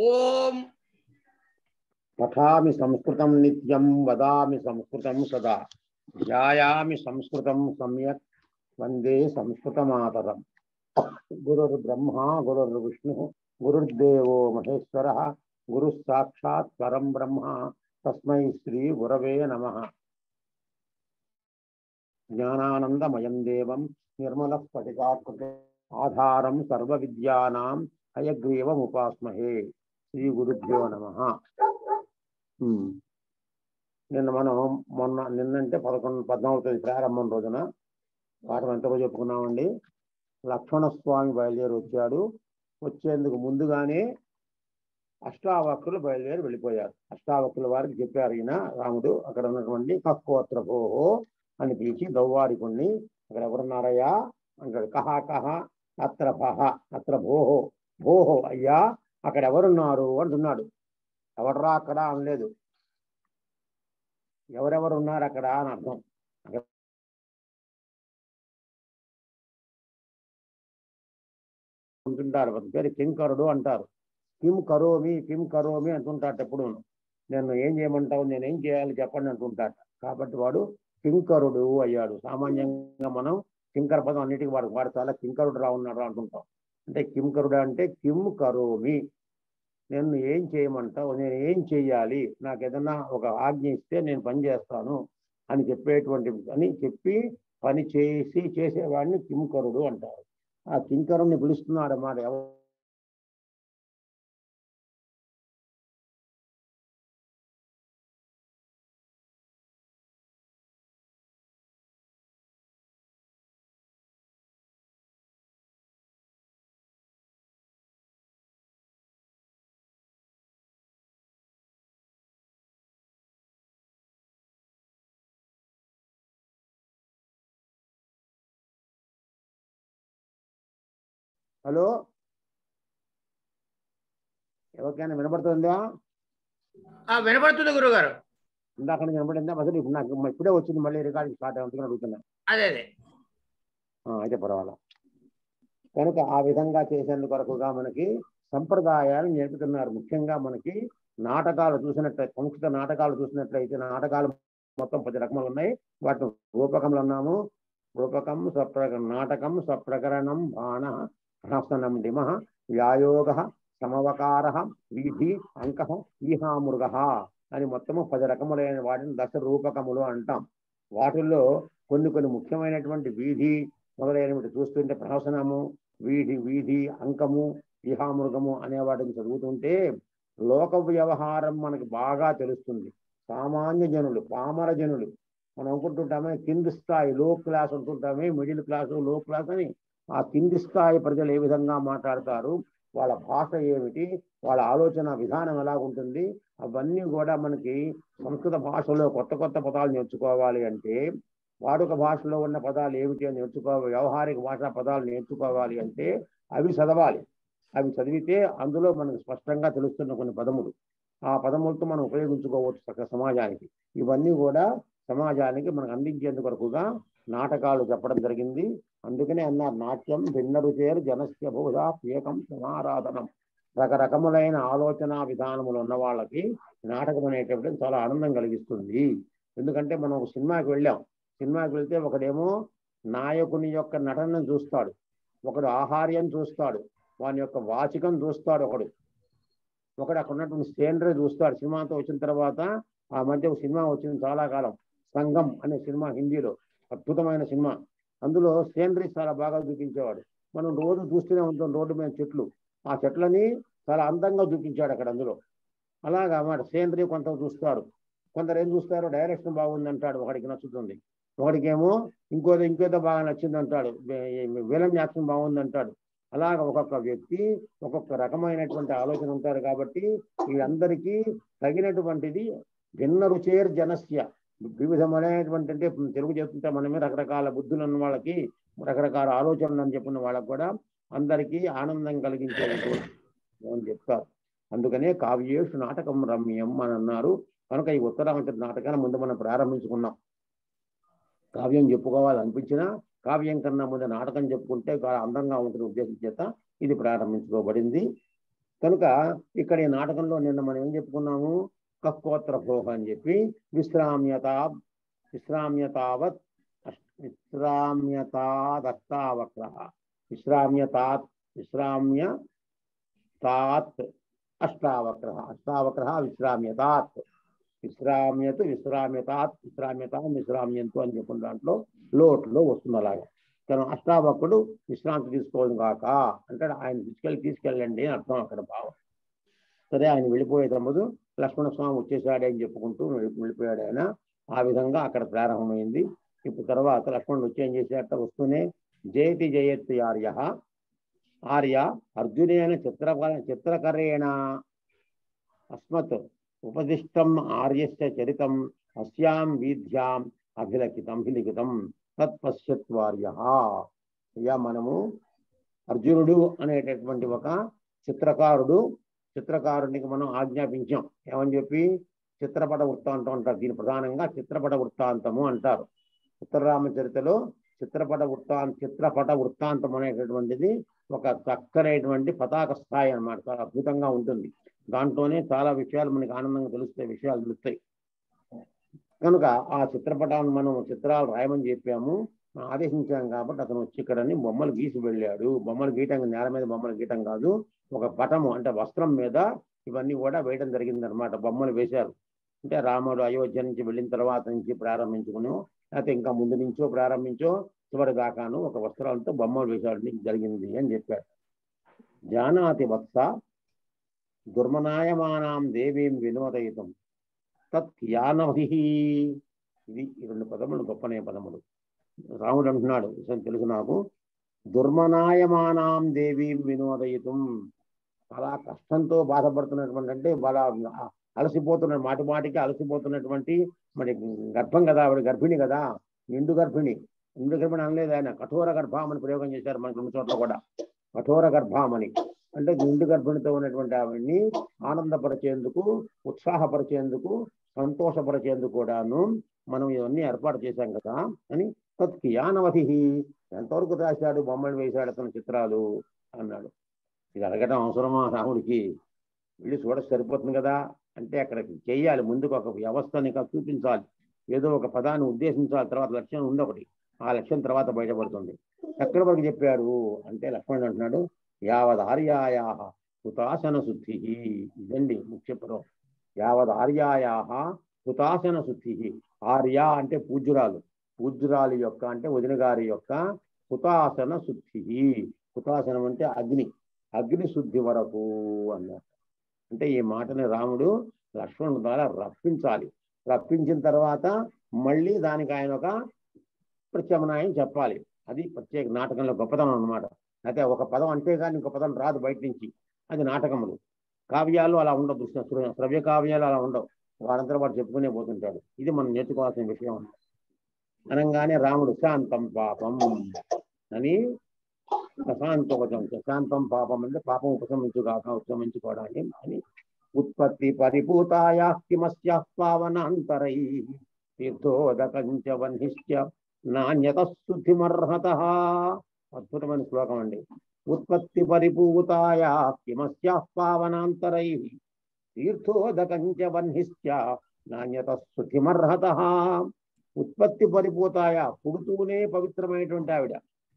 ఓం పఠామి సంస్కృతం నిత్యం వదామి సంస్కృతం సదా ధ్యాయామి సంస్కృతం సమ్యక్ వందే సంస్కృతమాతరం గురుర్బ్రహ్మ గురుర్విష్ణు గురుర్దేవో మహేశ్వర గురు సాక్షాత్ పరం బ్రహ్మ తస్మై శ్రీ గురవే నమ జ్ఞానానందమయం దేవం నిర్మల స్ఫటికాకృతే ఆధారం సర్వ విద్యానాం హయగ్రీవముపాస్మహే శ్రీ గురుభ్యో నమ నిన్న మనం మొన్న నిన్నంటే పదకొండు పద్నాలుగు తేదీ ప్రారంభం రోజున పాఠం ఎంతలో చెప్పుకున్నామండి లక్ష్మణ స్వామి బయలుదేరి వచ్చాడు వచ్చేందుకు ముందుగానే అష్టావక్రులు బయలుదేరి వెళ్ళిపోయారు అష్టావక్రుల వారికి చెప్పారు ఈయన రాముడు అక్కడ ఉన్నటువంటి కక్కోత్ర భోహో అని పిలిచి దౌవారికుణ్ణి అక్కడ ఎవరున్నారయ్యా అంటాడు కహ కహ అత్ర పహ అత్ర భోహో భోహో అయ్యా అక్కడ ఎవరున్నారు అంటున్నాడు ఎవర్రా అక్కడ అనలేదు ఎవరెవరు ఉన్నారు అక్కడ అని అర్థం అంటుంటారు అతని పేరు కింకరుడు అంటారు కిం కరోమి కిం కరోమి అంటుంటాట ఎప్పుడు నేను ఏం చేయమంటావు నేను ఏం చేయాలి చెప్పండి అంటుంటాట కాబట్టి వాడు కింకరుడు అయ్యాడు సామాన్యంగా మనం కింకర పదం అన్నిటికీ వాడు వాడు చాలా కింకరుడు రా ఉన్నాడు అంటుంటాం అంటే కింకరుడు అంటే కిం కరోమి నేను ఏం చేయమంటావు నేను ఏం చెయ్యాలి నాకు ఏదన్నా ఒక ఆజ్ఞ ఇస్తే నేను పని చేస్తాను అని చెప్పేటువంటి అని చెప్పి పని చేసి చేసేవాడిని కింకరుడు అంటారు ఆ కింకరుణ్ణి పిలుస్తున్నాడు అన్నమాట ఎవ- హలో ఎవరికైనా వినపడుతుందా ఆ వినపడుతుంది గురుగారు ఇందాక నుంచి వినపడిందా అసలు ఇప్పుడు నాకు ఇప్పుడే వచ్చింది మళ్ళీ రికార్డింగ్ స్టార్ట్ అవుతుంది అడుగుతున్నా అదే అదే ఆ, అయితే పర్వాలా కనుక ఆ విధంగా చేసేందుకు కొరకుగా మనకి సంప్రదాయాలు నేర్పుతున్నారు ముఖ్యంగా మనకి నాటకాలు చూసినట్లయితే సంస్కృత నాటకాలు చూసినట్లయితే నాటకాలు మొత్తం పది రకములు ఉన్నాయి వాటిని రూపకములు అన్నాము రూపకం స్వప్రక నాటకం స్వప్రకరణం బాణ హ్రాసనం డిమ వ్యాయోగ సమవకార వీధి అంక ఈహామృగ అని మొత్తము పది రకములైన వాటిని దశ రూపకములు అంటాం వాటిల్లో కొన్ని కొన్ని ముఖ్యమైనటువంటి వీధి మొదలైనవి చూస్తుంటే ప్రహసనము వీధి వీధి అంకము ఇహామృగము అనే వాటిని చదువుతుంటే లోక వ్యవహారం మనకి బాగా తెలుస్తుంది సామాన్య జనులు పామర జనులు మనం అనుకుంటుంటామే కింది స్థాయి లో క్లాస్ అనుకుంటామే మిడిల్ క్లాస్ లో క్లాస్ అని ఆ కింది స్థాయి ప్రజలు ఏ విధంగా మాట్లాడతారు వాళ్ళ భాష ఏమిటి వాళ్ళ ఆలోచన విధానం ఎలా ఉంటుంది అవన్నీ కూడా మనకి సంస్కృత భాషలో కొత్త కొత్త పదాలు నేర్చుకోవాలి అంటే వాడుక భాషలో ఉన్న పదాలు ఏమిటి అని నేర్చుకోవాలి వ్యవహారిక భాషా పదాలు నేర్చుకోవాలి అంటే అవి చదవాలి అవి చదివితే అందులో మనకు స్పష్టంగా తెలుస్తున్న కొన్ని పదములు ఆ పదములతో మనం ఉపయోగించుకోవచ్చు చక్క సమాజానికి ఇవన్నీ కూడా సమాజానికి మనకు అందించేందుకు వరకుగా నాటకాలు చెప్పడం జరిగింది అందుకనే అన్నారు నాట్యం భిన్న రుచేరు జనస్య బహుధా ఏకం సమారాధనం రకరకములైన ఆలోచన విధానములు ఉన్న వాళ్ళకి నాటకం అనేటప్పుడు చాలా ఆనందం కలిగిస్తుంది ఎందుకంటే మనం ఒక సినిమాకి వెళ్ళాం సినిమాకి వెళ్తే ఒకడేమో నాయకుని యొక్క నటనను చూస్తాడు ఒకడు ఆహార్యం చూస్తాడు వాని యొక్క వాచికం చూస్తాడు ఒకడు ఒకడు అక్కడ ఉన్నటువంటి స్టేనరీ చూస్తాడు సినిమాతో వచ్చిన తర్వాత ఆ మధ్య ఒక సినిమా వచ్చింది చాలా కాలం సంఘం అనే సినిమా హిందీలో అద్భుతమైన సినిమా అందులో సీనరీ చాలా బాగా చూపించేవాడు మనం రోజు చూస్తూనే ఉంటాం రోడ్డు మీద చెట్లు ఆ చెట్లని చాలా అందంగా చూపించాడు అక్కడ అందులో అలాగా మాట సీనరీ కొంత చూస్తారు కొందరు ఏం చూస్తారు డైరెక్షన్ బాగుంది అంటాడు ఒకడికి నచ్చుతుంది ఒకడికేమో ఇంకోది ఇంకేదో బాగా నచ్చింది అంటాడు విలన్ యాక్షన్ బాగుంది అంటాడు అలాగ ఒక్కొక్క వ్యక్తి ఒక్కొక్క రకమైనటువంటి ఆలోచన ఉంటారు కాబట్టి వీళ్ళందరికీ తగినటువంటిది భిన్న రుచేర్ జనస్య వివిధమైనటువంటి అంటే తెలుగు చెప్తుంటే మనమే రకరకాల బుద్ధులు ఉన్న వాళ్ళకి రకరకాల ఆలోచనలు అని చెప్పిన వాళ్ళకి కూడా అందరికీ ఆనందం కలిగించే అని చెప్తారు అందుకనే కావ్యేషు నాటకం రమ్యం అని అన్నారు కనుక ఈ ఉత్తరాంచ నాటకాన్ని ముందు మనం ప్రారంభించుకున్నాం కావ్యం చెప్పుకోవాలనిపించినా కావ్యం కన్నా ముందు నాటకం చెప్పుకుంటే చాలా అందంగా ఉంటుంది ఉద్దేశం చేత ఇది ప్రారంభించుకోబడింది కనుక ఇక్కడ ఈ నాటకంలో నిన్న మనం ఏం చెప్పుకున్నాము కక్కోత్ర భోగ అని చెప్పి విశ్రామ్యత విశ్రామ్యతావత్ అష్- విశ్రామ్యతాదష్టావక్ర విశ్రామ్యతాత్ విశ్రామ్య తాత్ అష్టావక్ర అష్టావక్ర విశ్రామ్యతాత్ విశ్రామ్యతు విశ్రామ్యతాత్ విశ్రామ్యత విశ్రామ్యంతు అని చెప్పిన దాంట్లో లోట్లో వస్తుంది అలాగా తను అష్టావకుడు విశ్రాంతి తీసుకోవడం కాక అంటే ఆయన తీసుకెళ్ళి తీసుకెళ్ళండి అని అర్థం అక్కడ భావం సరే ఆయన వెళ్ళిపోయేటప్పుడు లక్ష్మణ స్వామి వచ్చేసాడే అని చెప్పుకుంటూ వెళ్ళి- వెళ్ళిపోయాడు ఆయన ఆ విధంగా అక్కడ ప్రారంభమైంది ఇప్పుడు తర్వాత లక్ష్మణుడు వచ్చి ఏం చేశాట వస్తూనే జయతి జయతి ఆర్య ఆర్య అర్జునేన చిత్ర చిత్రకరేణ అస్మత్ ఉపదిష్టం ఆర్యస్య చరితం అస్యాం వీధ్యాం అభిలకితం అభిలిఖితం తత్పశ్యత్వార్య అయ్యా మనము అర్జునుడు అనేటటువంటి ఒక చిత్రకారుడు చిత్రకారునికి మనం ఆజ్ఞాపించాం ఏమని చెప్పి చిత్రపట వృత్తాంతం అంటారు దీని ప్రధానంగా చిత్రపట వృత్తాంతము అంటారు ఉత్తరరామచరితలో చిత్రపట వృత్తాం చిత్రపట వృత్తాంతం అనేటటువంటిది ఒక చక్కనైనటువంటి పతాక స్థాయి అన్నమాట చాలా అద్భుతంగా ఉంటుంది దాంట్లోనే చాలా విషయాలు మనకి ఆనందంగా తెలుస్తాయి విషయాలు తెలుస్తాయి కనుక ఆ చిత్రపటాన్ని మనం చిత్రాలు రాయమని చెప్పాము మనం ఆదేశించాం కాబట్టి అతను వచ్చి ఇక్కడని బొమ్మలు గీసి వెళ్ళాడు బొమ్మలు గీయటం నేల మీద బొమ్మలు గీయటం కాదు ఒక పటము అంటే వస్త్రం మీద ఇవన్నీ కూడా వేయడం జరిగింది అనమాట బొమ్మలు వేశారు అంటే రాముడు అయోధ్య నుంచి వెళ్ళిన తర్వాత నుంచి ప్రారంభించుకుని లేకపోతే ఇంకా ముందు నుంచో ప్రారంభించో చివరి దాకాను ఒక వస్త్రాలతో బొమ్మలు వేశాడు జరిగింది అని చెప్పాడు జానాతి వత్స దుర్మనాయమానాం దేవీం వినోదయితం తత్ యానవహి ఇది ఈ రెండు పదములు గొప్పనే పదములు రాముడు అంటున్నాడు విషయం తెలుసు నాకు దుర్మనాయమానాం దేవీం వినోదయితం చాలా కష్టంతో బాధపడుతున్నటువంటి అంటే బాగా అలసిపోతున్న మాటి మాటికి అలసిపోతున్నటువంటి మరి గర్భం కదా ఆవిడ గర్భిణి కదా నిండు గర్భిణి నిండు గర్భిణి అనలేదు ఆయన కఠోర గర్భామని ప్రయోగం చేశారు మనకి రెండు చోట్ల కూడా కఠోర గర్భామని అంటే నిండు గర్భిణితో ఉన్నటువంటి ఆవిడ్ని ఆనందపరిచేందుకు ఉత్సాహపరిచేందుకు సంతోషపరిచేందుకు కూడాను మనం ఇవన్నీ ఏర్పాటు చేశాం కదా అని తత్కి యానవధి ఎంతవరకు రాశాడు బొమ్మలు వేశాడు అతని చిత్రాలు అన్నాడు ఇది అడగడం అవసరమా రాముడికి వెళ్ళి చూడ సరిపోతుంది కదా అంటే అక్కడికి చేయాలి ముందుకు ఒక వ్యవస్థని ఇంకా చూపించాలి ఏదో ఒక పదాన్ని ఉద్దేశించాలి తర్వాత లక్ష్యం ఉంది ఒకటి ఆ లక్ష్యం తర్వాత బయటపడుతుంది ఎక్కడి వరకు చెప్పారు అంటే లక్ష్మణుడు అంటున్నాడు యావద్ ఆర్యాయా హుతాసన శుద్ధి ఇదండి ముఖ్యపరం యావద్ ఆర్యాయా హుతాసన శుద్ధి ఆర్య అంటే పూజ్యురాలు పూజ్యురాలు యొక్క అంటే వదిన గారి యొక్క హుతాసన శుద్ధి హుతాసనం అంటే అగ్ని అగ్ని శుద్ధి వరకు అన్నారు అంటే ఈ మాటని రాముడు లక్ష్మణుడు ద్వారా రప్పించాలి రప్పించిన తర్వాత మళ్ళీ దానికి ఆయన ఒక ప్రత్యామ్నాయం చెప్పాలి అది ప్రత్యేక నాటకంలో గొప్పతనం అన్నమాట అయితే ఒక పదం అంటే కానీ ఇంకో పదం రాదు బయట నుంచి అది నాటకములు కావ్యాలు అలా ఉండవు శ్ర- శ్రవ్య కావ్యాలు అలా ఉండవు వాడంతా వాడు చెప్పుకునే పోతుంటాడు ఇది మనం నేర్చుకోవాల్సిన విషయం అనగానే రాముడు శాంతం పాపం అని ప్రశాంతవచం శాంతం పాపం అంటే పాపం ఉపశమించుగాక ఉపశమించుకోవడానికి అని ఉత్పత్తి పరిపూతాయా కిమస్య పావనాంతరై తీర్థోదకంచ వన్నిశ్చ నాణ్యత శుద్ధిమర్హత అద్భుతమైన శ్లోకం అండి ఉత్పత్తి పరిపూతాయా కిమస్య పావనాంతరై తీర్థోదకంచ వన్నిశ్చ నాణ్యత శుద్ధిమర్హత ఉత్పత్తి పరిపూతాయ పుడుతూనే పవిత్రమైనటువంటి ఆవిడ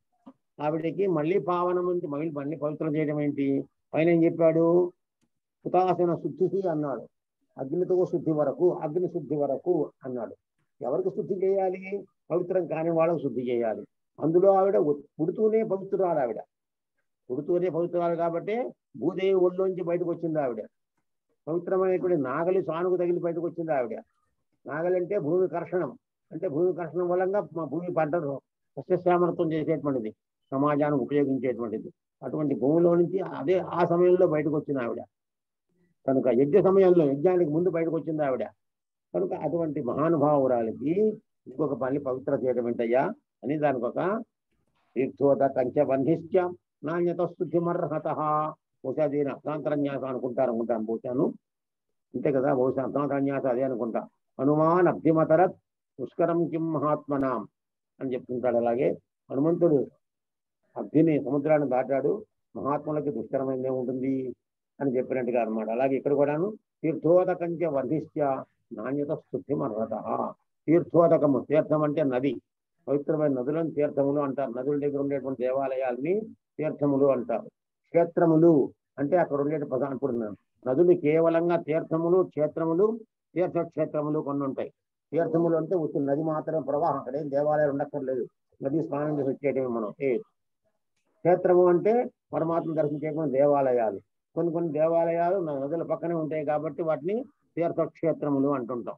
ఆవిడకి మళ్ళీ పావనం నుంచి మళ్ళీ మళ్ళీ పవిత్రం చేయడం ఏంటి పైన ఏం చెప్పాడు హుతాసన శుద్ధి అన్నాడు అగ్నితో శుద్ధి వరకు అగ్ని శుద్ధి వరకు అన్నాడు ఎవరికి శుద్ధి చేయాలి పవిత్రం కాని వాళ్ళకు శుద్ధి చేయాలి అందులో ఆవిడ ఉ- పుడుతూనే పవిత్రురాలు ఆవిడ పుడుతూనే పవిత్రురాలు కాబట్టి భూదేవి ఒళ్ళోంచి బయటకు వచ్చింది ఆవిడ పవిత్రమైనటువంటి నాగలి సానుకు తగిలి బయటకు వచ్చింది ఆవిడ నాగలి అంటే భూమి కర్షణం అంటే భూమి కర్షణం వల్ల మా భూమి పంటను సస్యశ్యామలత్వం చేసేటువంటిది సమాజానికి ఉపయోగించేటువంటిది అటువంటి భూమిలో నుంచి అదే ఆ సమయంలో బయటకు వచ్చింది ఆవిడ కనుక యజ్ఞ సమయంలో యజ్ఞానికి ముందు బయటకు వచ్చింది ఆవిడ కనుక అటువంటి మహానుభావురాలకి ఇంకొక పని పవిత్ర చేయడం ఏంటయ్యా అని దానికి ఒక తీర్థోద కంచ బంధిష్ట నాణ్యత శుద్ధిమర్హత బహుశా దీని అర్థాంతరన్యాసం అనుకుంటారు అనుకుంటాను బహుశాను అంతే కదా బహుశా అర్థాంతరన్యాసం అదే అనుకుంటా హనుమాన్ అభ్యమతరత్ పుష్కరం కిం మహాత్మనాం అని చెప్తుంటాడు అలాగే హనుమంతుడు అగ్ని సముద్రాన్ని దాటాడు మహాత్ములకి దుష్కరమైనది ఉంటుంది అని చెప్పినట్టుగా అన్నమాట అలాగే ఇక్కడ కూడాను తీర్థోదకంచ వర్ధిష్య నాణ్యత స్థుతిమర్హత తీర్థోదకము తీర్థం అంటే నది పవిత్రమైన నదులను తీర్థములు అంటారు నదుల దగ్గర ఉండేటువంటి దేవాలయాల్ని తీర్థములు అంటారు క్షేత్రములు అంటే అక్కడ ఉండే ప్రధాన ఇప్పుడు నదులు కేవలంగా తీర్థములు క్షేత్రములు తీర్థక్షేత్రములు కొన్ని ఉంటాయి తీర్థములు అంటే ఉత్తి నది మాత్రమే ప్రవాహం అక్కడ ఏం దేవాలయాలు ఉండక్కర్లేదు నది స్నానం చేసి వచ్చేయటమే మనం ఏ క్షేత్రము అంటే పరమాత్మ దర్శనం చేయకుండా దేవాలయాలు కొన్ని కొన్ని దేవాలయాలు న- నదుల పక్కనే ఉంటాయి కాబట్టి వాటిని తీర్థక్షేత్రములు అంటుంటాం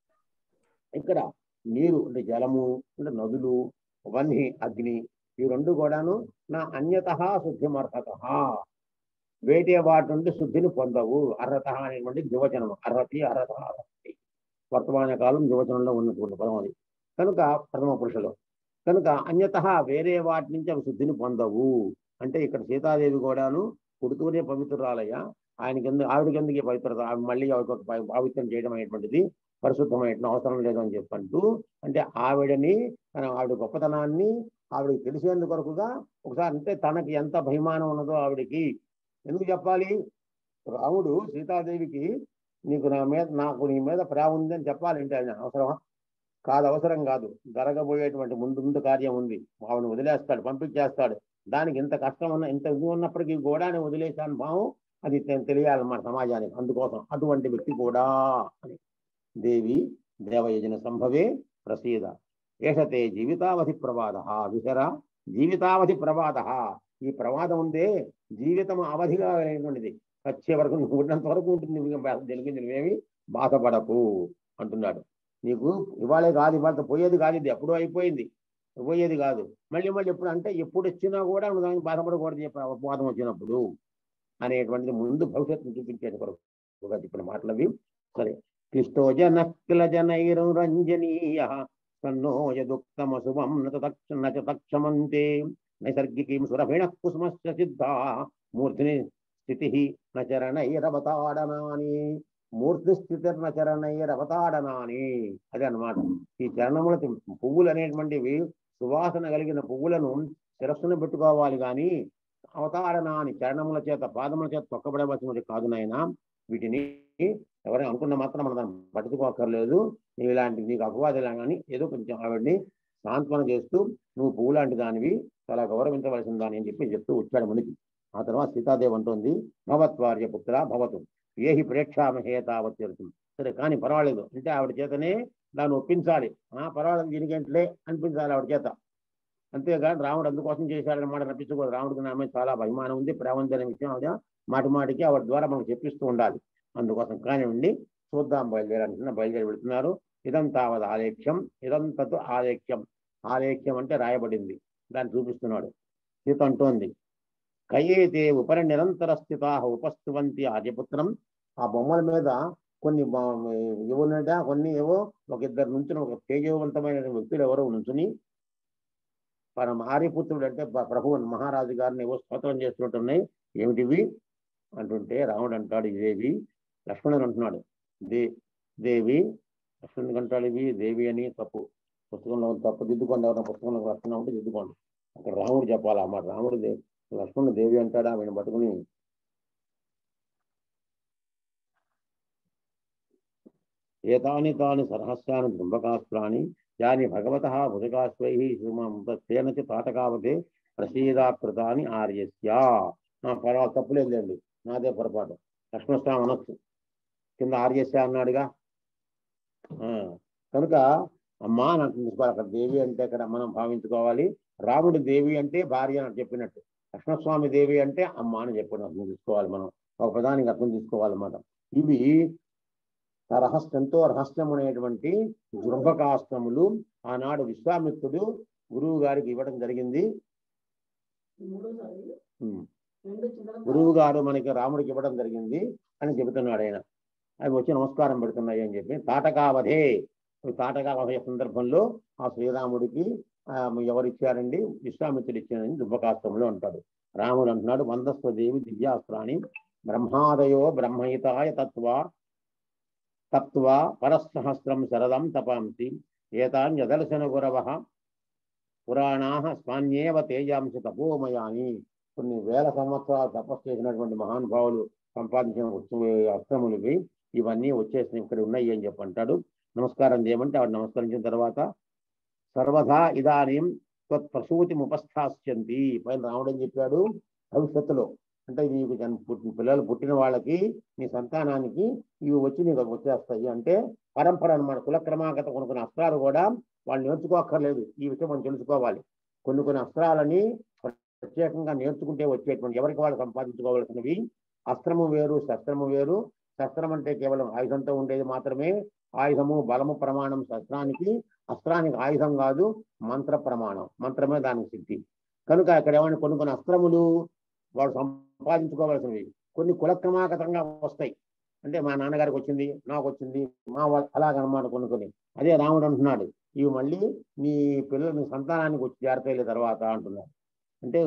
ఇక్కడ నీరు అంటే జలము అంటే నదులు వన్హి అగ్ని ఈ రెండు కూడాను నా అన్యత శుద్ధిమర్హత వేటే వాటి నుండి శుద్ధిని పొందవు అర్హత అనేటువంటి ద్వివచనం అర్హతి అర్హత అర్హతి వర్తమాన కాలం ద్వివచనంలో ఉన్నటువంటి పదం అది కనుక ప్రథమ పురుషులు కనుక అన్యత వేరే వాటి నుంచి అవి శుద్ధిని పొందవు అంటే ఇక్కడ సీతాదేవి కూడాను పుడుతూనే పవిత్రురాలయ్య ఆయన కింద ఆవిడ కిందకి పవిత్రత ఆవిడ మళ్ళీ ఆవిడ ఒక పవి- పవిత్రం చేయడం అనేటువంటిది పరిశుద్ధమైన అవసరం లేదు అని చెప్పంటూ అంటే ఆవిడని తన ఆవిడ గొప్పతనాన్ని ఆవిడకి తెలిసేందుకు కొరకుగా ఒకసారి అంటే తనకి ఎంత అభిమానం ఉన్నదో ఆవిడకి ఎందుకు చెప్పాలి రాముడు సీతాదేవికి నీకు నా మీద నాకు నీ మీద ప్రేమ ఉంది అని చెప్పాలంటే ఆయన అవసరమా కాదు అవసరం కాదు జరగబోయేటువంటి ముందు ముందు కార్యం ఉంది ఆవిడని వదిలేస్తాడు పంపించేస్తాడు దానికి ఇంత కష్టం ఉన్న ఇంత ఇది ఉన్నప్పటికీ కూడా నేను వదిలేశాను భావం అది తె- తెలియాలన్నమాట సమాజానికి అందుకోసం అటువంటి వ్యక్తి కూడా అని దేవి దేవయజన సంభవే ప్రసీద ఏషతే జీవితావధి ప్రమాద విసర జీవితావధి ప్రమాద ఈ ప్రమాదం ఉందే జీవితం అవధిగా అనేటువంటిది వచ్చే వరకు నువ్వు ఉన్నంత వరకు ఉంటుంది తెలుగు నువ్వేమి బాధపడకు అంటున్నాడు నీకు ఇవాళే కాదు ఇవాళ పోయేది కాదు ఇది ఎప్పుడూ అయిపోయింది పోయేది కాదు మళ్ళీ మళ్ళీ ఎప్పుడు అంటే ఎప్పుడు వచ్చినా కూడా నువ్వు దానికి బాధపడకూడదు చెప్పిన అపవాదం వచ్చినప్పుడు అనేటువంటిది ముందు భవిష్యత్తును చూపించేది కొరకు చెప్పిన మాటలు అవి సరే క్లిష్టో జన కిల జనైరంజనీయ సన్నోయ దుఃఖమశుభం నచ తక్షమంతే నైసర్గికీం సురభిణ కుసుమస్య సిద్ధా మూర్ధిని స్థితి నచరణైరవతాడనాని మూర్తి స్థితిర్న చరణైరవతాడనాని అదే అన్నమాట ఈ చరణముల పువ్వులు అనేటువంటివి సువాసన కలిగిన పువ్వులను శిరస్సున పెట్టుకోవాలి కానీ అవతాడనాని చరణముల చేత పాదముల చేత తొక్కబడవలసినది కాదు నాయన వీటిని ఎవరైనా అనుకున్న మాత్రం మనం దాన్ని పట్టుకోక్కర్లేదు నీవు ఇలాంటి నీకు అపవాదులు కానీ ఏదో కొంచెం ఆవిడ్ని సాంత్వన చేస్తూ నువ్వు పువ్వు లాంటి దానివి చాలా గౌరవించవలసిన దాని అని చెప్పి చెప్తూ వచ్చాడు మునికి ఆ తర్వాత సీతాదేవి అంటుంది భవత్వార్య పుత్ర భవతు ఏహి ప్రేక్షామహే తావత్యర్థం సరే కానీ పర్వాలేదు అంటే ఆవిడ చేతనే దాన్ని ఒప్పించాలి ఆ పర్వాలేదు దీనికేంటిలే అనిపించాలి ఆవిడ చేత అంతేగాని రాముడు అందుకోసం చేశాడన్నమాట రప్పించుకోదు రాముడికి నా మీద చాలా అభిమానం ఉంది ప్రేమ ఉంది అనే విషయం ఆవిడ మాటి మాటికి ఆవిడ ద్వారా మనకు చెప్పిస్తూ ఉండాలి అందుకోసం కానివ్వండి చూద్దాం బయలుదేరంటున్నా బయలుదేరి వెళుతున్నారు ఇదంతావద ఆలేఖ్యం ఇదంతతో ఆలేఖ్యం ఆలేఖ్యం అంటే రాయబడింది దాన్ని చూపిస్తున్నాడు సీత అంటోంది కయేతే ఉపరి నిరంతర స్థిత ఉపస్తువంతి ఆర్యపుత్రం ఆ బొమ్మల మీద కొన్ని ఏమోనంటే కొన్ని ఏవో ఒక ఇద్దరు నుంచుని ఒక తేజవంతమైన వ్యక్తులు ఎవరో నుంచుని మన ఆర్యపుత్రుడు అంటే ప- ప్రభువు మహారాజు గారిని ఏవో స్తోత్రం చేస్తున్నట్టున్నాయి ఏమిటివి అంటుంటే రాముడు అంటాడు ఇదేవి లక్ష్మణుడు అంటున్నాడు దే దేవి లక్ష్మణుడికి అంటాడు ఇవి దేవి అని తప్పు పుస్తకంలో ఉంది, తప్పు దిద్దుకోండి ఎవరైనా పుస్తకంలో రాస్తున్నా ఉంటే దిద్దుకోండి అక్కడ రాముడు చెప్పాలి అన్నమాట రాముడు దే లక్ష్మణుడు దేవి అంటాడు ఆమెను పట్టుకుని ఏతాని తాని సరహస్యాని బృంబకాస్త్రాన్ని యాని భగవత భుజకాశ్వై తేన చ తాటకావతే ప్రసీదాకృతాని ఆర్యస్య ఆ, పర్వాలేదు తప్పులేదులేండి నాదే పొరపాటు లక్ష్మణస్వామి అనొచ్చు కింద ఆర్యస్య అన్నాడుగా ఆ, కనుక అమ్మా నాకు తీసుకోవాలి అక్కడ దేవి అంటే ఇక్కడ మనం భావించుకోవాలి రాముడు దేవి అంటే భార్య అని చెప్పినట్టు లక్ష్మణస్వామి దేవి అంటే అమ్మ అని చెప్పిన అర్థం తీసుకోవాలి మనం ఒక పదానికి అర్థం తీసుకోవాలన్నమాట ఇవి రహస్యం ఎంతో రహస్యమైనటువంటి జృంభకాస్త్రములు ఆనాడు విశ్వామిత్రుడు గురువు గారికి ఇవ్వడం జరిగింది ఉమ్. గురువు గారు మనకి రాముడికి ఇవ్వడం జరిగింది అని చెబుతున్నాడు ఆయన అవి వచ్చి నమస్కారం పెడుతున్నాయి అని చెప్పి తాటకావధే ఈ తాటకావధ సందర్భంలో ఆ శ్రీరాముడికి ఆ, ఎవరు ఇచ్చారండి విశ్వామిత్రుడు ఇచ్చారని దుబ్బకాస్త్రములు అంటాడు రాముడు అంటున్నాడు వందస్వదేవి దివ్యాస్త్రాన్ని బ్రహ్మాదయో బ్రహ్మహితాయ తత్వ తత్వ పరసహస్రం శరదం తపాంసి ఏతాన్యదర్శన గురవ పురాణా స్వాన్యేవ తేజాంశ తపోమయాని కొన్ని వేల సంవత్సరాలు తపస్సు చేసినటువంటి మహానుభావులు సంపాదించిన వస్తువు అస్త్రములు ఇవి ఇవన్నీ వచ్చేసినాయి ఇక్కడ ఉన్నాయి అని చెప్పి అంటాడు నమస్కారం చేయమంటే ఆవిడ నమస్కరించిన తర్వాత సర్వదా ఇదానీం ప్రసూతి ఉపస్థాస్యంతి పైన రాముడు అని చెప్పాడు భవిష్యత్తులో అంటే నీకు జన్ పుట్టిన పిల్లలు పుట్టిన వాళ్ళకి నీ సంతానానికి ఇవి వచ్చి నీకు వచ్చేస్తాయి అంటే పరంపర అన్నమాట కులక్రమాగత కొన్ని కొన్ని అస్త్రాలు కూడా వాళ్ళు నేర్చుకోక్కర్లేదు ఈ విషయం మనం తెలుసుకోవాలి కొన్ని కొన్ని అస్త్రాలని ప్రత్యేకంగా నేర్చుకుంటే వచ్చేటువంటి ఎవరికి వాళ్ళు సంపాదించుకోవాల్సినవి అస్త్రము వేరు శస్త్రము వేరు శస్త్రం అంటే కేవలం ఆయుధంతో ఉండేది మాత్రమే ఆయుధము బలము ప్రమాణం శస్త్రానికి అస్త్రానికి ఆయుధం కాదు మంత్ర ప్రమాణం మంత్రమే దానికి సిద్ధి కనుక ఇక్కడ ఏమైనా కొన్ని కొన్ని అస్త్రములు వాడు సంపాదించుకోవాల్సినవి కొన్ని కులక్రమాగతంగా వస్తాయి అంటే మా నాన్నగారికి వచ్చింది నాకు వచ్చింది మా వాళ్ళ అలాగనమాట కొన్ని కొన్ని అదే రాముడు అంటున్నాడు ఇవి మళ్ళీ నీ పిల్లలు నీ సంతానానికి వచ్చి చేరతాయి తర్వాత అంటున్నాడు అంటే